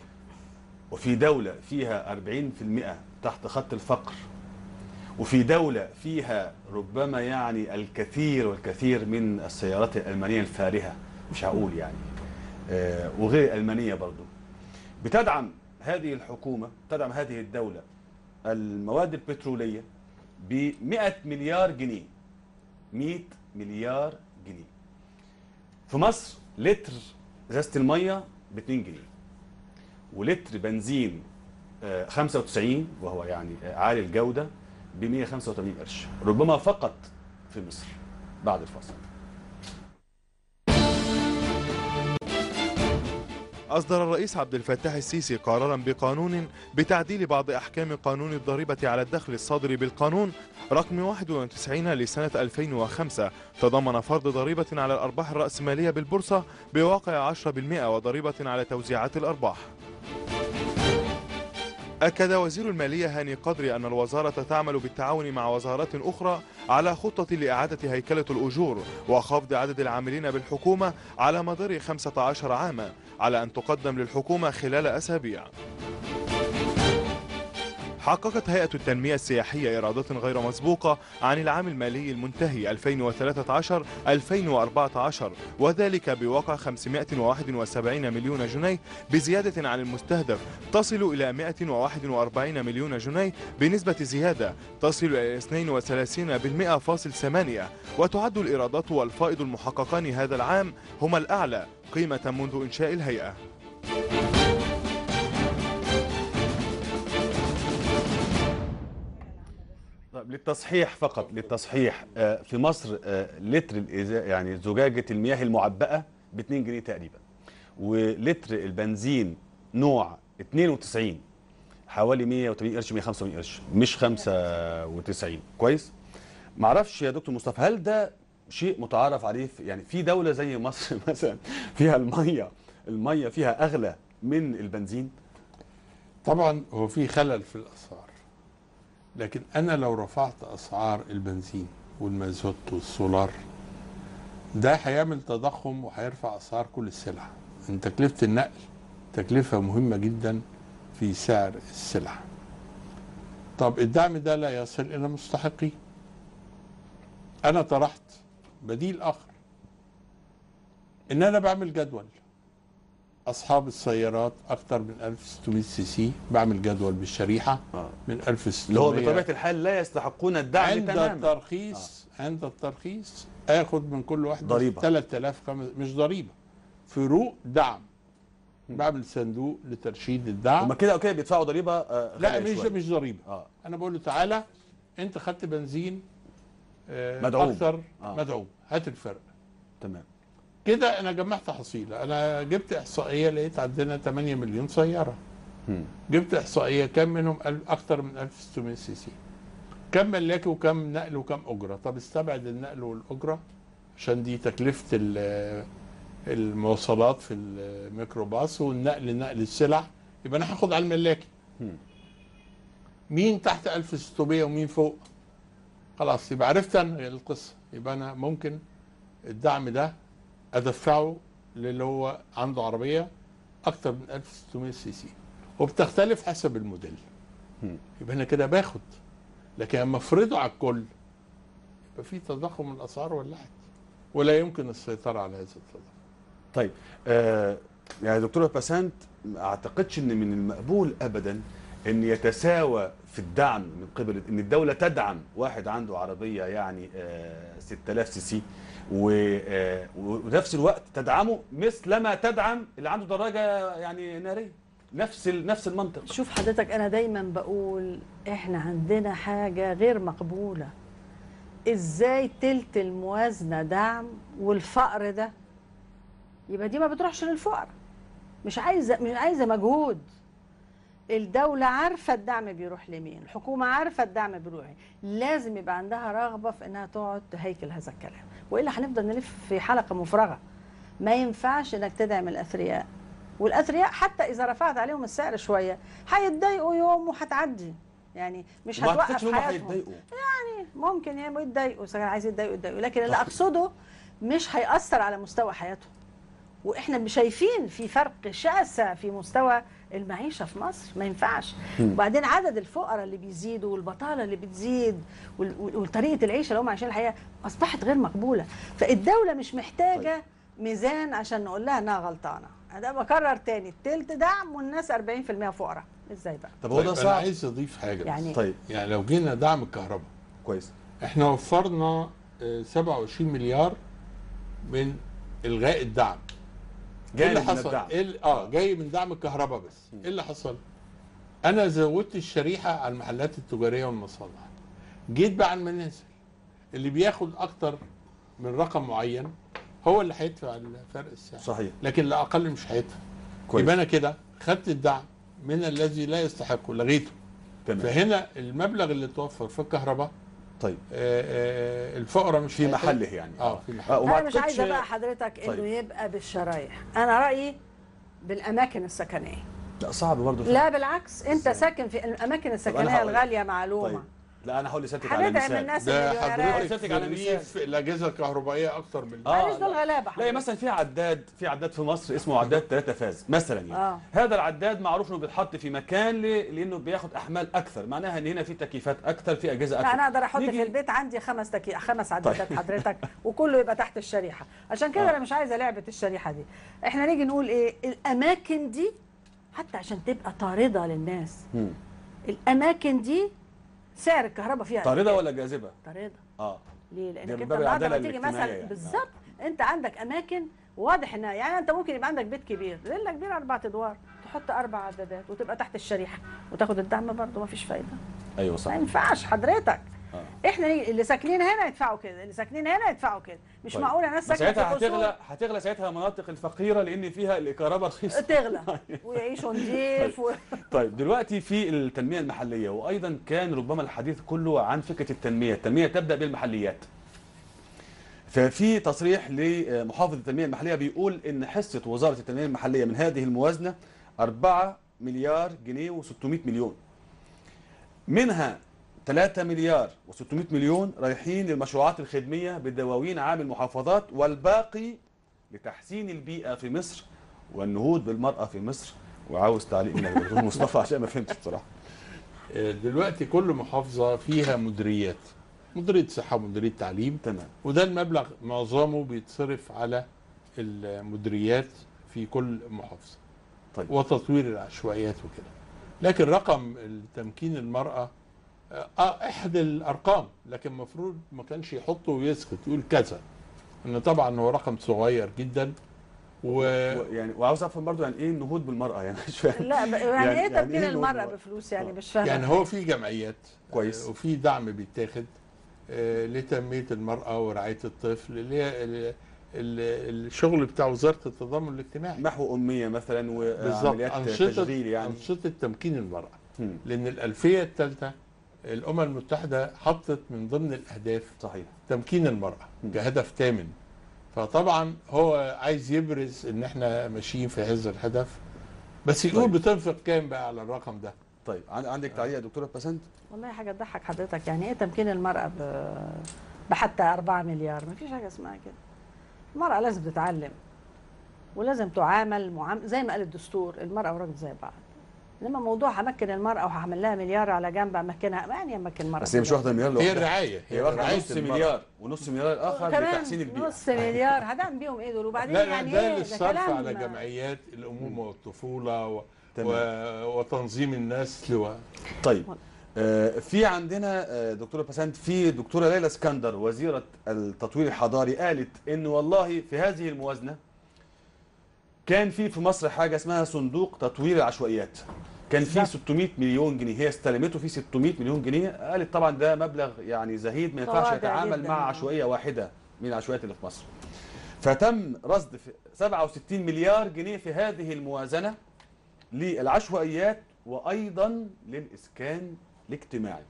وفي دوله فيها 40% تحت خط الفقر وفي دولة فيها ربما يعني الكثير والكثير من السيارات الألمانية الفارهة مش هقول يعني آه، وغير الألمانية برضو بتدعم هذه الحكومة تدعم هذه الدولة المواد البترولية ب 100 مليار جنيه 100 مليار جنيه في مصر لتر ازازة المية ب 2 جنيه ولتر بنزين آه، 95 وهو يعني آه، عالي الجودة ب 185 قرش ربما فقط في مصر بعد الفصل أصدر الرئيس عبد الفتاح السيسي قرارا بقانون بتعديل بعض أحكام قانون الضريبة على الدخل الصادر بالقانون رقم 91 لسنة 2005 تضمن فرض ضريبة على الأرباح الرأسمالية بالبورصة بواقع 10% وضريبة على توزيعات الأرباح أكد وزير المالية هاني قدري أن الوزارة تعمل بالتعاون مع وزارات أخرى على خطة لإعادة هيكلة الأجور وخفض عدد العاملين بالحكومة على مدار 15 عاما على أن تقدم للحكومة خلال أسابيع حققت هيئة التنمية السياحية إيرادات غير مسبوقة عن العام المالي المنتهي 2013-2014 وذلك بواقع 571 مليون جنيه بزيادة عن المستهدف تصل إلى 141 مليون جنيه بنسبة زيادة تصل إلى 32% وتعد الإيرادات والفائض المحققان هذا العام هما الأعلى قيمة منذ إنشاء الهيئة طيب للتصحيح فقط للتصحيح آه، في مصر آه، لتر الإزا يعني زجاجة المياه المعبأة ب 2 جنيه تقريبا ولتر البنزين نوع 92 حوالي 180 قرش 185 قرش مش 95 كويس معرفش يا دكتور مصطفى هل ده شيء متعارف عليه في يعني في دولة زي مصر مثلا فيها المية المية فيها أغلى من البنزين طبعا هو في خلل في الاسعار لكن انا لو رفعت اسعار البنزين والمازوت والسولار ده هيعمل تضخم وهيرفع اسعار كل السلع ان تكلفه النقل تكلفه مهمه جدا في سعر السلع طب الدعم ده لا يصل الى مستحقيه انا طرحت بديل اخر ان انا بعمل جدول اصحاب السيارات اكتر من 1600 سي سي بعمل جدول بالشريحه آه. من 1600 اللي هو بطبيعة الحال لا يستحقون الدعم عند تماما الترخيص آه. عند الترخيص اخد من كل واحد ضريبة. 3000 خمس مش ضريبه فروق دعم بعمل صندوق لترشيد الدعم هما كده اوكي بيدفعوا ضريبه آه، لا غالية مش شوية. مش ضريبه اه انا بقول له تعالى انت خدت بنزين آه، مدعوم. اكثر آه. مدعوم هات الفرق تمام كده انا جمعت حصيله انا جبت احصائيه لقيت عندنا 8 مليون سياره مم. جبت احصائيه كم منهم ألف- اكتر من 1600 سي سي كم ملاكي وكم نقل وكم اجره طب استبعد النقل والاجره عشان دي تكلفه ال- المواصلات في الميكروباص والنقل نقل السلع يبقى انا هاخد على الملاكي مم. مين تحت 1600 ومين فوق خلاص يبقى عرفت انا القصه يبقى انا ممكن الدعم ده ادفعه للي هو عنده عربيه اكتر من 1600 سي سي وبتختلف حسب الموديل مم. يبقى انا كده باخد لكن لما افرضه على الكل يبقى في تضخم الاسعار ولعت ولا يمكن السيطره على هذا التضخم طيب آه يعني دكتور باسنت ما اعتقدش ان من المقبول ابدا ان يتساوى في الدعم من قبل ان الدوله تدعم واحد عنده عربيه يعني آه 6000 سي سي و- آه، ونفس الوقت تدعمه مثلما تدعم اللي عنده دراجه يعني ناريه نفس ال- نفس المنطق شوف حضرتك انا دايما بقول احنا عندنا حاجه غير مقبوله ازاي تلت الموازنه دعم والفقر ده يبقى دي ما بتروحش للفقراء مش عايزه مش عايزه مجهود الدولة عارفة الدعم بيروح لمين الحكومة عارفة الدعم بيروح لمين. لازم يبقى عندها رغبة في انها تقعد تهيكل هذا الكلام وإلا هنفضل نلف في حلقة مفرغة ما ينفعش انك تدعم الأثرياء والأثرياء حتى إذا رفعت عليهم السعر شوية هيتضايقوا يوم وهتعدي يعني مش ما اعتقدش هتوقف ان هم حياتهم هيتضايقوا ممكن يبقوا يتضايقوا اذا كانوا عايزين يتضايقوا يتضايقوا لكن اللي اقصده مش هيأثر على مستوى حياتهم واحنا شايفين في فرق شاسع في مستوى المعيشه في مصر ما ينفعش وبعدين عدد الفقراء اللي بيزيدوا والبطاله اللي بتزيد وال- وال- وطريقه العيشه اللي هم عايشين الحياه اصبحت غير مقبوله فالدوله مش محتاجه ميزان عشان نقول لها انها غلطانه انا بكرر تاني التلت دعم والناس 40% فقراء ازاي بقى طب هو ده طيب انا صعب عايز اضيف حاجه يعني يعني طيب يعني لو جينا دعم الكهرباء كويس احنا وفرنا آه، 27 مليار من الغاء الدعم ايه جانب اللي من حصل؟ الدعم إيه اللي- اه جاي من دعم الكهرباء بس ايه اللي حصل؟ انا زودت الشريحه على المحلات التجاريه والمصانع جيت بقى على المنازل اللي بياخد اكتر من رقم معين هو اللي هيدفع فرق السعر صحيح لكن اللي اقل مش هيدفع كويس يبقى انا كده خدت الدعم من الذي لا يستحقه لغيته تمام فهنا المبلغ اللي توفر في الكهرباء طيب آه، آه، الفقراء مش في هيحتاج- محله يعني اه في محله وما انا مش أعتقدش- عايزه بقى حضرتك انه طيب. يبقى بالشرايح انا رايي بالاماكن السكنيه لا صعب برضه لا بالعكس انت ساكن في الاماكن السكنيه هقول لك. الغاليه معلومه طيب لا انا هقول لسيادتك على هندعم مثال الناس ده المليونيرات حضرتك سيادتك في على الريف الاجهزه الكهربائيه اكتر من آه. معلش دول لا. غلابه لا حضرتك. مثلا في عداد في عداد في مصر اسمه عداد ثلاثة فاز مثلا يعني آه. هذا العداد معروف انه بيتحط في مكان ل... لانه بياخد احمال اكثر معناها ان هنا في تكييفات اكثر في اجهزه اكثر لا انا اقدر احط نيجي- في البيت عندي خمس تكي... خمس عدادات طيب. حضرتك وكله يبقى تحت الشريحه عشان كده آه. انا مش عايزه لعبه الشريحه دي احنا نيجي نقول ايه الاماكن دي حتى عشان تبقى طارده للناس مم. الاماكن دي سعر الكهرباء فيها طارده ولا جاذبه طارده اه ليه؟ ده لانك من انت باب النهارده العدالة لما تيجي الاجتماعية مثلا يعني. بالظبط انت عندك اماكن واضح انها يعني انت ممكن يبقى عندك بيت كبير فيلا كبيره اربع ادوار تحط اربع عدادات وتبقى تحت الشريحه وتاخد الدعم برضه ما فيش فايده ايوه ما صح ينفعش حضرتك آه. احنا نيجي- اللي ساكنين هنا يدفعوا كده اللي ساكنين هنا يدفعوا كده مش طيب. معقوله ناس بس ساكنه في ساعتها قصور هتغلى هتغلى ساعتها المناطق الفقيره لان فيها الكهرباء رخيصه تغلى ويعيشوا نضيف و... طيب دلوقتي في التنميه المحليه وايضا كان ربما الحديث كله عن فكره التنميه، التنميه تبدا بالمحليات. ففي تصريح لمحافظ التنميه المحليه بيقول ان حصه وزاره التنميه المحليه من هذه الموازنه 4 مليار جنيه و600 مليون. منها 3 مليار و600 مليون رايحين للمشروعات الخدميه بدواوين عام المحافظات والباقي لتحسين البيئه في مصر والنهوض بالمراه في مصر وعاوز تعليق من الدكتور مصطفى عشان ما فهمتش بصراحه آه، دلوقتي كل محافظه فيها مديريات مديريه صحه ومديريه تعليم تمام وده المبلغ معظمه بيتصرف على المديريات في كل محافظه طيب. وتطوير العشوائيات وكده لكن رقم تمكين المراه اه احد الارقام لكن المفروض ما كانش يحطه ويسكت يقول كذا ان طبعا هو رقم صغير جدا و... و- يعني وعاوز افهم برضو يعني ايه النهوض بالمراه يعني مش فاهم لا ب- يعني, يعني- ايه يعني تمكين إيه المرأة الموضوع؟ بفلوس يعني آه. مش فاهمة يعني هو في جمعيات كويس. آه، وفي دعم بيتاخد آه، لتنميه المراه ورعايه الطفل اللي هي ال- ال- الشغل بتاع وزاره التضامن الاجتماعي محو اميه مثلا بالظبط وعمليات انشطه تشغيل يعني انشطه تمكين المراه مم. لان الالفيه الثالثه الامم المتحده حطت من ضمن الاهداف صحيح تمكين المراه كهدف ثامن فطبعا هو عايز يبرز ان احنا ماشيين في هذا الهدف بس يقول طيب. بتنفق كام بقى على الرقم ده طيب عن- عندك تعليق يا دكتوره بسنت والله حاجة تضحك حضرتك يعني ايه تمكين المرأة ب... بحتى 4 مليار ما فيش حاجة اسمها كده المرأة لازم تتعلم ولازم تعامل معام... زي ما قال الدستور المرأة والراجل زي بعض انما موضوع همكن المرأة وهعمل لها مليار على جنب امكنها ما يعني امكن المرأة بس هي مش واخده مليار هي لوحدها الرعايه هي واخده رعاية نص المرأة. مليار ونص مليار الاخر كمان لتحسين البيئه نص مليار هدعم بيهم ايه دول وبعدين لا لا يعني ده ايه للصرف كلام على جمعيات الامومه والطفوله و... و... تمام. وتنظيم النسل و... طيب آه، في عندنا آه، دكتوره بسنت في دكتوره ليلى اسكندر وزيره التطوير الحضاري قالت ان والله في هذه الموازنه كان في في مصر حاجه اسمها صندوق تطوير العشوائيات كان في بالظبط. 600 مليون جنيه هي استلمته في 600 مليون جنيه قالت طبعا ده مبلغ يعني زهيد ما ينفعش تواضع يتعامل جداً. مع عشوائيه واحده من العشوائيات اللي في مصر فتم رصد في 67 مليار جنيه في هذه الموازنه للعشوائيات وايضا للاسكان الاجتماعي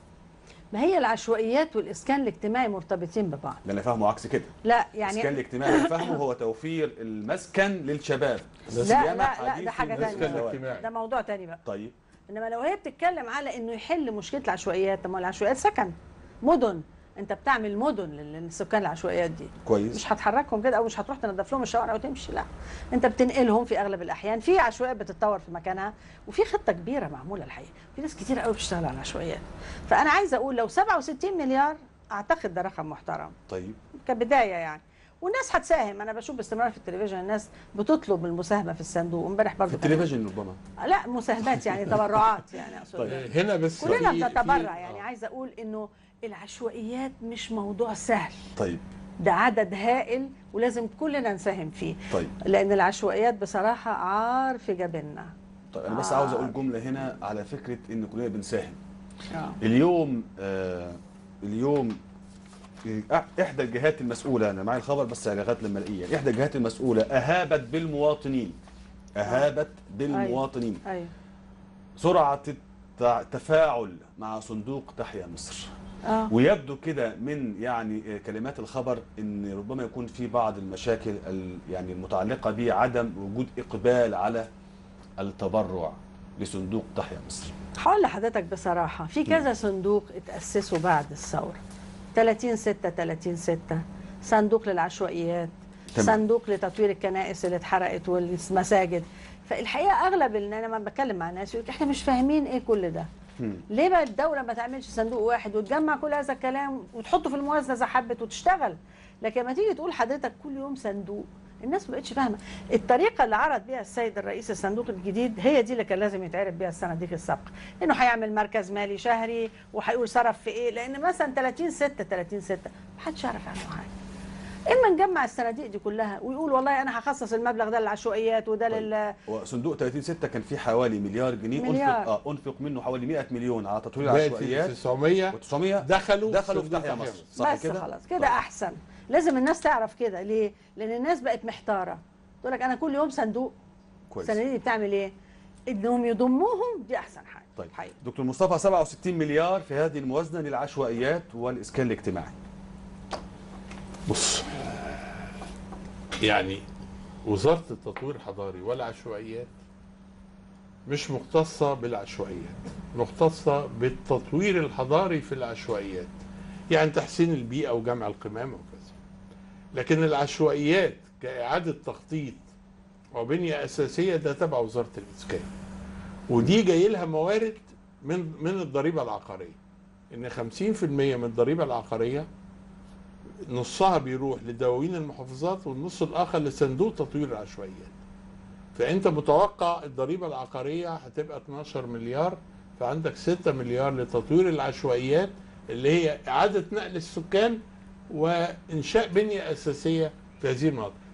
ما هي العشوائيات والاسكان الاجتماعي مرتبطين ببعض اللي انا فاهمه عكس كده لا الاسكان يعني الاجتماعي اللي فاهمه هو توفير المسكن للشباب لا سيما لا لا حديث ده حاجه المسكن ثانيه الاجتماعي. ده موضوع تاني بقى طيب انما لو هي بتتكلم على انه يحل مشكله العشوائيات طب ما العشوائيات سكن مدن انت بتعمل مدن لل- للسكان العشوائيات دي كويس مش هتحركهم كده او مش هتروح تنظف لهم الشوارع وتمشي لا انت بتنقلهم في اغلب الاحيان في عشوائيات بتتطور في مكانها وفي خطه كبيره معموله الحقيقه في ناس كتير قوي بتشتغل على العشوائيات فانا عايزه اقول لو 67 مليار اعتقد ده رقم محترم طيب كبدايه يعني والناس هتساهم انا بشوف باستمرار في التلفزيون الناس بتطلب المساهمه في الصندوق امبارح برضه في التلفزيون ربما كان- لا مساهمات يعني تبرعات يعني اقصد طيب. يعني. هنا بس كلنا في- بنتبرع في- يعني آه. عايزه اقول انه العشوائيات مش موضوع سهل طيب ده عدد هائل ولازم كلنا نساهم فيه طيب لان العشوائيات بصراحه عار في جبيننا طيب انا بس آه. عاوز اقول جمله هنا على فكره ان كلنا بنساهم آه. اليوم آه اليوم إح- احدى الجهات المسؤوله انا معي الخبر بس لغايه لما الاقيه احدى الجهات المسؤوله اهابت بالمواطنين اهابت بالمواطنين ايوه سرعه التع- التفاعل مع صندوق تحيا مصر اه ويبدو كده من يعني كلمات الخبر ان ربما يكون في بعض المشاكل ال- يعني المتعلقه بعدم وجود اقبال على التبرع لصندوق تحيا مصر هقول لحضرتك بصراحه في كذا صندوق اتاسسوا بعد الثوره 30 6 30 6 صندوق للعشوائيات تمام. صندوق لتطوير الكنائس اللي اتحرقت والمساجد فالحقيقه اغلب اللي انا لما بتكلم مع الناس يقول احنا مش فاهمين ايه كل ده مم. ليه بقى الدوله ما تعملش صندوق واحد وتجمع كل هذا الكلام وتحطه في الموازنه زي حبت وتشتغل لكن لما تيجي تقول حضرتك كل يوم صندوق الناس ما بقتش فاهمه الطريقه اللي عرض بيها السيد الرئيس الصندوق الجديد هي دي اللي كان لازم يتعرف بيها الصناديق السابقه انه هيعمل مركز مالي شهري وهيقول صرف في ايه لان مثلا 30 6 30 6 ما حدش يعرف عنه حاجه اما نجمع الصناديق دي كلها ويقول والله انا هخصص المبلغ ده للعشوائيات وده طيب. لل وصندوق 30 6 كان فيه حوالي مليار جنيه مليار. انفق اه انفق منه حوالي 100 مليون على تطوير بقت العشوائيات 900 و900 دخلوا دخلوا في صندوق تحيا تحيا مصر مصر. صح بس كده؟ خلاص كده طيب. احسن لازم الناس تعرف كده ليه لان الناس بقت محتاره تقول لك انا كل يوم صندوق كويس الصناديق دي بتعمل ايه انهم يضموهم دي احسن حاجه طيب حقيقي. دكتور مصطفى 67 مليار في هذه الموازنه للعشوائيات والاسكان الاجتماعي بص يعني وزارة التطوير الحضاري والعشوائيات مش مختصة بالعشوائيات مختصة بالتطوير الحضاري في العشوائيات يعني تحسين البيئة وجمع القمامة وكذا لكن العشوائيات كإعادة تخطيط وبنية أساسية ده تبع وزارة الإسكان ودي جاي لها موارد من من الضريبة العقارية إن 50% من الضريبة العقارية نصها بيروح لدواوين المحافظات والنص الاخر لصندوق تطوير العشوائيات فانت متوقع الضريبه العقاريه هتبقى 12 مليار فعندك 6 مليار لتطوير العشوائيات اللي هي اعاده نقل السكان وانشاء بنيه اساسيه في هذه المناطق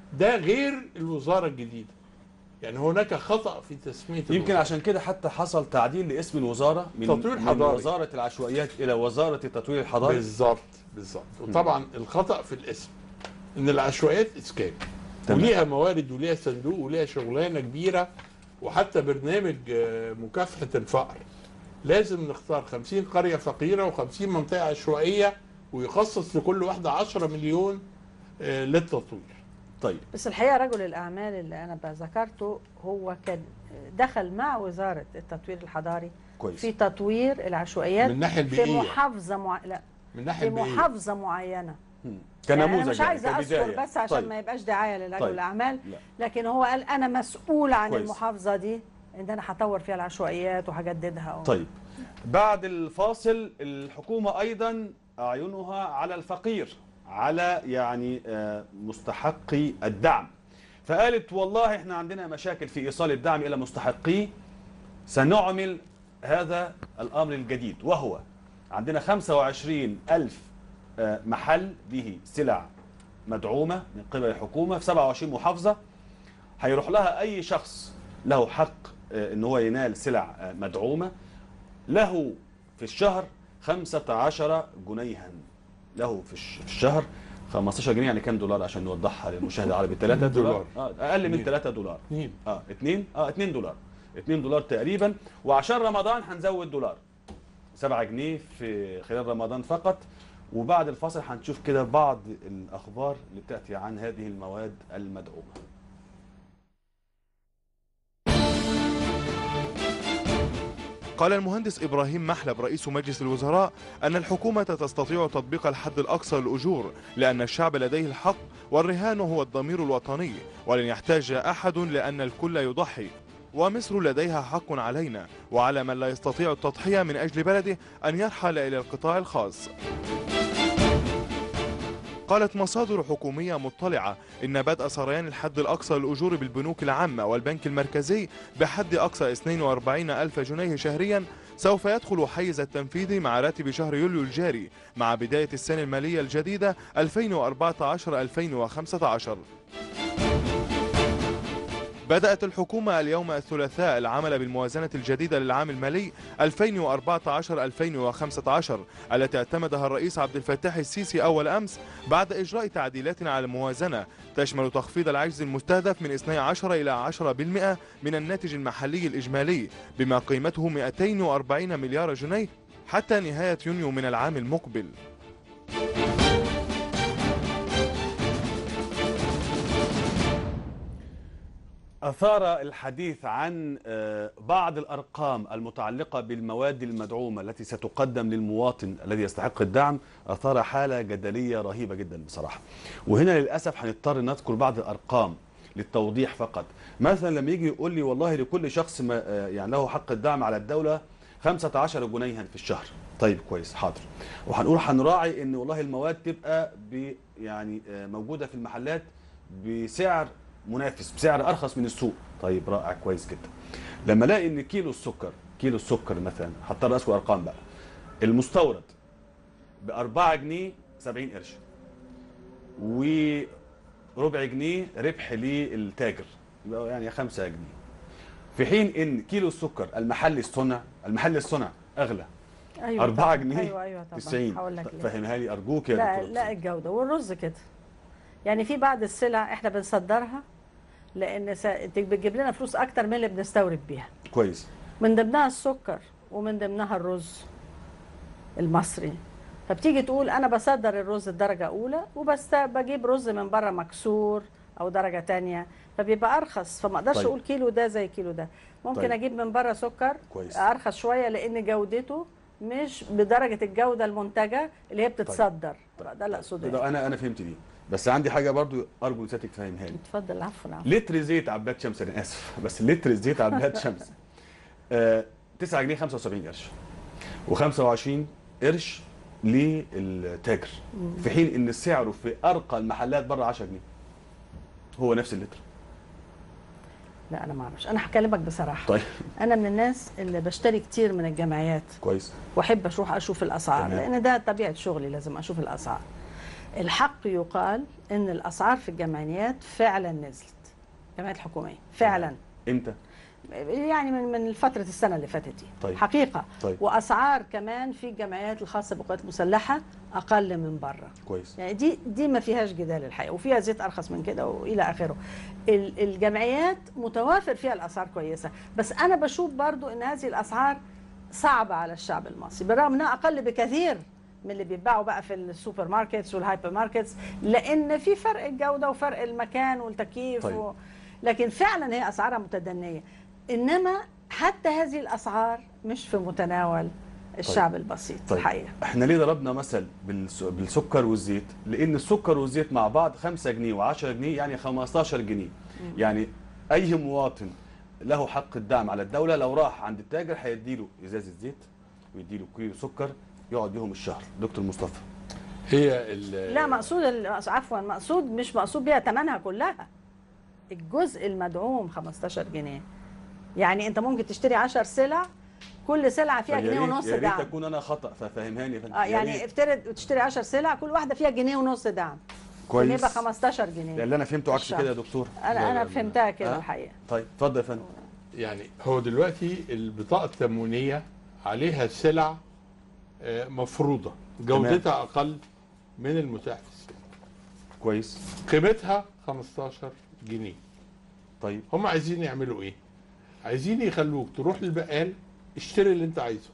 ده غير الوزاره الجديده يعني هناك خطا في تسميه يمكن الوزارة. عشان كده حتى حصل تعديل لاسم الوزاره من, تطوير من حضاري. وزاره العشوائيات الى وزاره التطوير الحضاري بالظبط بالظبط وطبعا الخطا في الاسم ان العشوائيات اسكان تمام. وليها موارد وليها صندوق وليها شغلانه كبيره وحتى برنامج آه، مكافحه الفقر لازم نختار 50 قريه فقيره و50 منطقه عشوائيه ويخصص لكل واحده 10 مليون آه، للتطوير طيب بس الحقيقه رجل الاعمال اللي انا ذكرته هو كان دخل مع وزاره التطوير الحضاري كويس في تطوير العشوائيات من الناحيه في البيئيه محافظه مع... لا من في الناحيه البيئيه محافظه معينه مم. يعني كنموذج انا مش يعني، عايزه كبداية. اذكر بس عشان طيب. ما يبقاش دعايه لرجل طيب. الاعمال لا. لكن هو قال انا مسؤول عن كويس. المحافظه دي ان انا هطور فيها العشوائيات وهجددها طيب بعد الفاصل الحكومة أيضا أعينها على الفقير على يعني آه، مستحقي الدعم فقالت والله احنا عندنا مشاكل في إيصال الدعم إلى مستحقيه سنعمل هذا الأمر الجديد وهو عندنا 25 ألف آه، محل به سلع مدعومة من قبل الحكومة في 27 محافظة هيروح لها أي شخص له حق آه، ان هو ينال سلع آه، مدعومة له في الشهر 15 جنيها له في الش- في الشهر 15 جنيه يعني كام دولار عشان نوضحها للمشاهد العربي 3 دولار دولار. آه اقل من اتنين. 3 دولار اثنين اه 2 اه 2 دولار 2 دولار تقريبا وعشان رمضان هنزود دولار 7 جنيه في خلال رمضان فقط وبعد الفاصل هنشوف كده بعض الاخبار اللي بتاتي عن هذه المواد المدعومه قال المهندس إبراهيم محلب رئيس مجلس الوزراء أن الحكومة تستطيع تطبيق الحد الأقصى للأجور لأن الشعب لديه الحق والرهان هو الضمير الوطني ولن يحتاج أحد لأن الكل يضحي ومصر لديها حق علينا وعلى من لا يستطيع التضحية من أجل بلده أن يرحل إلى القطاع الخاص قالت مصادر حكومية مطلعة إن بدء سريان الحد الأقصى للأجور بالبنوك العامة والبنك المركزي بحد أقصى 42 ألف جنيه شهريا سوف يدخل حيز التنفيذ مع راتب شهر يوليو الجاري مع بداية السنة المالية الجديدة 2014-2015 بدأت الحكومة اليوم الثلاثاء العمل بالموازنة الجديدة للعام المالي 2014-2015 التي اعتمدها الرئيس عبد الفتاح السيسي أول أمس بعد إجراء تعديلات على الموازنة تشمل تخفيض العجز المستهدف من 12 إلى 10% من الناتج المحلي الإجمالي بما قيمته 240 مليار جنيه حتى نهاية يونيو من العام المقبل أثار الحديث عن آه، بعض الأرقام المتعلقة بالمواد المدعومة التي ستقدم للمواطن الذي يستحق الدعم أثار حالة جدلية رهيبة جدا بصراحة وهنا للأسف هنضطر نذكر بعض الأرقام للتوضيح فقط مثلا لما يجي يقول لي والله لكل شخص ما آه، يعني له حق الدعم على الدولة 15 جنيها في الشهر طيب كويس حاضر وهنقول هنراعي ان والله المواد تبقى ب يعني آه، موجوده في المحلات بسعر منافس بسعر ارخص من السوق طيب رائع كويس جدا لما الاقي ان كيلو السكر كيلو السكر مثلا هضطر اذكر ارقام بقى المستورد ب 4 جنيه 70 قرش وربع جنيه ربح للتاجر يبقى يعني 5 جنيه في حين ان كيلو السكر المحلي الصنع المحلي الصنع اغلى ايوه 4 طبعاً. جنيه ايوه ايوه طبعا 90 هقول لك ليه. فهمها لي ارجوك يا لا دكتور لا الجوده والرز كده يعني في بعض السلع احنا بنصدرها لان س... انت بتجيب لنا فلوس اكتر من اللي بنستورد بيها كويس من ضمنها السكر ومن ضمنها الرز المصري فبتيجي تقول انا بصدر الرز الدرجه اولى وبس بجيب رز من بره مكسور او درجه تانية فبيبقى ارخص فما اقدرش طيب. اقول كيلو ده زي كيلو ده ممكن طيب. اجيب من بره سكر كويس. ارخص شويه لان جودته مش بدرجه الجوده المنتجه اللي هي بتتصدر ده اللي اقصده يعني. ده انا انا فهمت دي بس عندي حاجه برضو ارجو ان سيادتك تفهمها لي اتفضل عفوا عفوا لتر زيت عباد شمس انا اسف بس لتر زيت عباد شمس آه 9 جنيه 75 قرش و25 قرش للتاجر في حين ان سعره في ارقى المحلات بره 10 جنيه هو نفس اللتر لا انا ما اعرفش انا هكلمك بصراحه طيب انا من الناس اللي بشتري كتير من الجمعيات كويس واحب اشوف اشوف الاسعار تمام. لان ده طبيعه شغلي لازم اشوف الاسعار الحق يقال ان الاسعار في الجمعيات فعلا نزلت الجمعيات الحكوميه فعلا امتى يعني من من فتره السنه اللي فاتت دي طيب. حقيقه طيب. واسعار كمان في الجمعيات الخاصه بالقوات المسلحه اقل من بره كويس يعني دي دي ما فيهاش جدال الحقيقه وفيها زيت ارخص من كده والى اخره ال- الجمعيات متوافر فيها الاسعار كويسه بس انا بشوف برضو ان هذه الاسعار صعبه على الشعب المصري بالرغم انها اقل بكثير من اللي بيتباعوا بقى في السوبر ماركتس والهايبر ماركتس لان في فرق الجوده وفرق المكان والتكييف طيب. و... لكن فعلا هي اسعارها متدنيه انما حتى هذه الاسعار مش في متناول الشعب البسيط طيب الحقيقه احنا ليه ضربنا مثل بالس- بالسكر والزيت لان السكر والزيت مع بعض 5 جنيه و10 جنيه يعني 15 جنيه يعني اي مواطن له حق الدعم على الدوله لو راح عند التاجر هيديله ازازه زيت ويديله كيلو سكر يقعد بيهم الشهر دكتور مصطفى هي ال- لا مقصود ال- عفوا مقصود مش مقصود بيها ثمنها كلها الجزء المدعوم 15 جنيه يعني انت ممكن تشتري 10 سلع كل سلعه فيها يا جنيه ريت- ونص يا ريت دعم اكون انا خطا ففهمهاني يا فندم اه يا يعني ريت. افترض تشتري 10 سلع كل واحده فيها جنيه ونص دعم كويس يبقى 15 جنيه اللي انا فهمته عكس الشهر. كده يا دكتور انا لا، انا لا. فهمتها كده آه؟ الحقيقه طيب اتفضل يا فندم يعني هو دلوقتي البطاقة التموينية عليها سلع آه، مفروضة جودتها أقل من المتاح في السوق كويس قيمتها 15 جنيه طيب هم عايزين يعملوا ايه عايزين يخلوك تروح للبقال اشتري اللي انت عايزه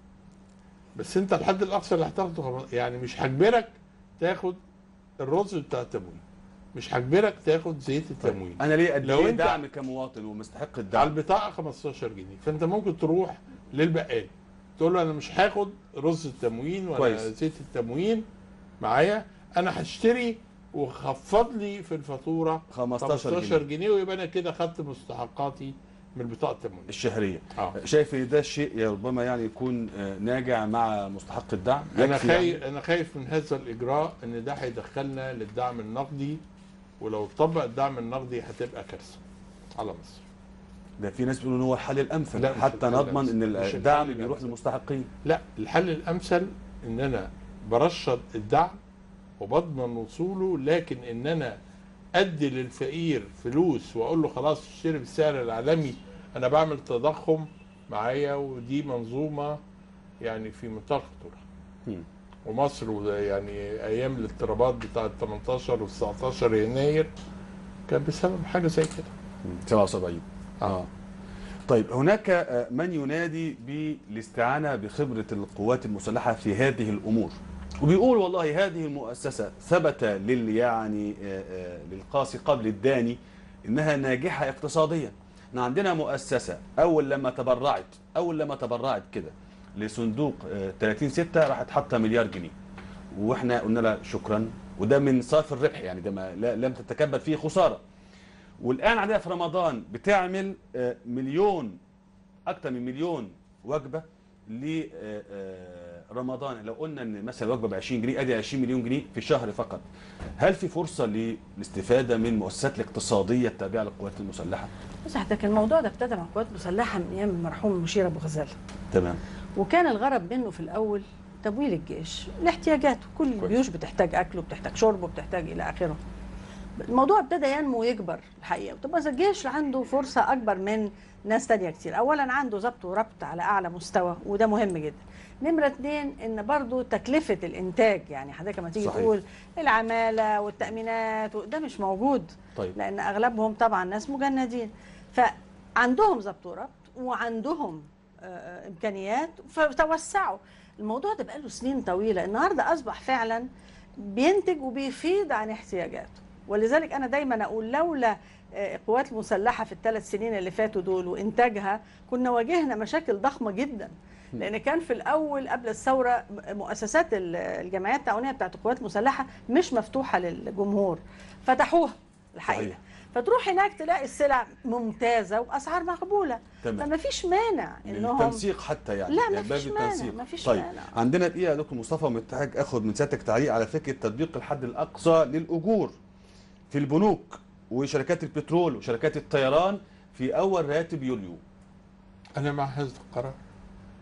بس انت الحد الاقصى اللي هتاخده خم- يعني مش هجبرك تاخد الرز بتاع التموين مش هجبرك تاخد زيت التموين انا ليه قد لو ايه انت- دعم كمواطن ومستحق على الدعم البطاقه 15 جنيه فانت ممكن تروح للبقال تقول له انا مش هاخد رز التموين ولا كويس. زيت التموين معايا انا هشتري وخفض لي في الفاتوره 15 15 جنيه جنيه ويبقى انا كده خدت مستحقاتي من البطاقه التموينيه الشهريه اه شايف ان ده الشيء يا ربما يعني يكون آه، ناجع مع مستحق الدعم انا يكفي خايف يعني؟ انا خايف من هذا الاجراء ان ده هيدخلنا للدعم النقدي ولو طبق الدعم النقدي هتبقى كارثه على مصر ده في ناس بيقولوا ان هو الحل الامثل لا، مش حتى الحل نضمن ان الأمثل. مش الدعم الحل بيروح الأمثل. للمستحقين لا الحل الامثل ان انا برشد الدعم وبضمن وصوله لكن ان انا ادي للفقير فلوس واقول له خلاص اشتري بالسعر العالمي انا بعمل تضخم معايا ودي منظومه يعني في منتهى الخطوره مم. ومصر وده يعني ايام الاضطرابات بتاعه 18 و 19 يناير كان بسبب حاجه زي كده 77 اه طيب هناك آه، من ينادي بالاستعانه بخبره القوات المسلحه في هذه الامور وبيقول والله هذه المؤسسه ثبت لل يعني آه، آه، للقاسي قبل الداني انها ناجحه اقتصاديا احنا عندنا مؤسسه اول لما تبرعت اول لما تبرعت كده لصندوق آه، 30 6 راحت حاطه مليار جنيه واحنا قلنا لها شكرا وده من صافي الربح يعني ده ما لا- لم تتكبد فيه خساره والان عندنا في رمضان بتعمل آه، مليون اكتر من مليون وجبه لرمضان لو قلنا ان مثلا وجبه ب 20 جنيه ادي 20 مليون جنيه في شهر فقط هل في فرصه للاستفاده من المؤسسات الاقتصاديه التابعه للقوات المسلحه بس لكن الموضوع ده ابتدى مع القوات المسلحه من ايام المرحوم المشير ابو غزال تمام وكان الغرض منه في الاول تمويل الجيش لاحتياجاته كل كويس. الجيوش بتحتاج اكل وبتحتاج شرب وبتحتاج الى اخره الموضوع ابتدى ينمو ويكبر الحقيقه وتبقى الجيش عنده فرصه اكبر من ناس تانية كتير اولا عنده ضبط وربط على اعلى مستوى وده مهم جدا نمرة اتنين ان برضو تكلفة الانتاج يعني حضرتك لما تيجي صحيح. تقول العمالة والتأمينات ده مش موجود طيب لان اغلبهم طبعا ناس مجندين فعندهم ضبط وربط وعندهم آه، آه، امكانيات فتوسعوا الموضوع ده بقاله سنين طويله النهارده اصبح فعلا بينتج وبيفيض عن احتياجاته ولذلك انا دايما اقول لولا آه، القوات المسلحه في الثلاث سنين اللي فاتوا دول وانتاجها كنا واجهنا مشاكل ضخمه جدا لان كان في الاول قبل الثوره مؤسسات ال- الجمعيات التعاونيه بتاعت القوات المسلحه مش مفتوحه للجمهور فتحوها الحقيقه صحيح. فتروح هناك تلاقي السلع ممتازه واسعار مقبوله تمام فما فيش مانع انهم التنسيق حتى يعني لا، يعني مفيش باب مانع، التنسيق. مفيش طيب مانع. عندنا دقيقه يا دكتور مصطفى ومحتاج اخد من سيادتك تعليق على فكره تطبيق الحد الاقصى للاجور في البنوك وشركات البترول وشركات الطيران في اول راتب يوليو انا مع هذا القرار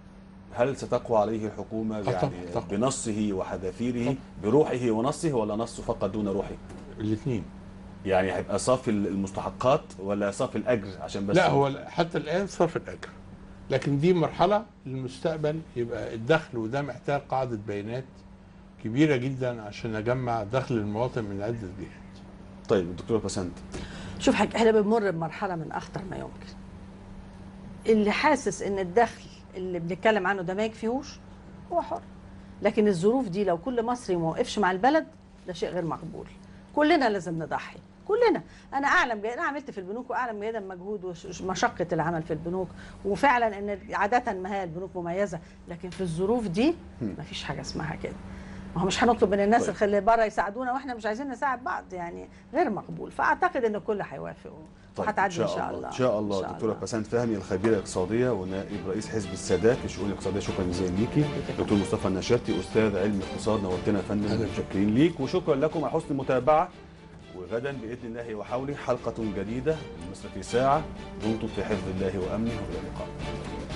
هل ستقوى عليه الحكومة طبعاً، يعني طبعاً. بنصه وحذافيره بروحه ونصه ولا نصه فقط دون روحه؟ الاثنين يعني هيبقى صافي المستحقات ولا صافي الأجر عشان بس لا هو حتى الان صرف الاجر لكن دي مرحله للمستقبل يبقى الدخل وده محتاج قاعده بيانات كبيره جدا عشان اجمع دخل المواطن من عده جهات طيب الدكتور بسنت شوف حاجة احنا بنمر بمرحلة من أخطر ما يمكن اللي حاسس إن الدخل اللي بنتكلم عنه ده ما يكفيهوش هو حر لكن الظروف دي لو كل مصري ما وقفش مع البلد ده شيء غير مقبول كلنا لازم نضحي كلنا انا اعلم جيدا انا عملت في البنوك واعلم جيدا مجهود ومشقه العمل في البنوك وفعلا ان عاده ما هي البنوك مميزه لكن في الظروف دي ما فيش حاجه اسمها كده ما هو مش هنطلب من الناس طيب. اللي بره يساعدونا واحنا مش عايزين نساعد بعض يعني غير مقبول فاعتقد ان الكل هيوافق طيب وهتعدي ان شاء الله ان شاء الله دكتوره بسنت فهمي الخبيره الاقتصاديه ونائب رئيس حزب السادات للشؤون الاقتصاديه شكرا جزيلا ليكي دكتور مصطفى النشاتي استاذ علم الاقتصاد نورتنا يا فندم أهلا. متشكرين ليك وشكرا لكم على حسن المتابعه وغدا باذن الله وحوله حلقه جديده من مصر في ساعه دمتم في حفظ الله وامنه والى اللقاء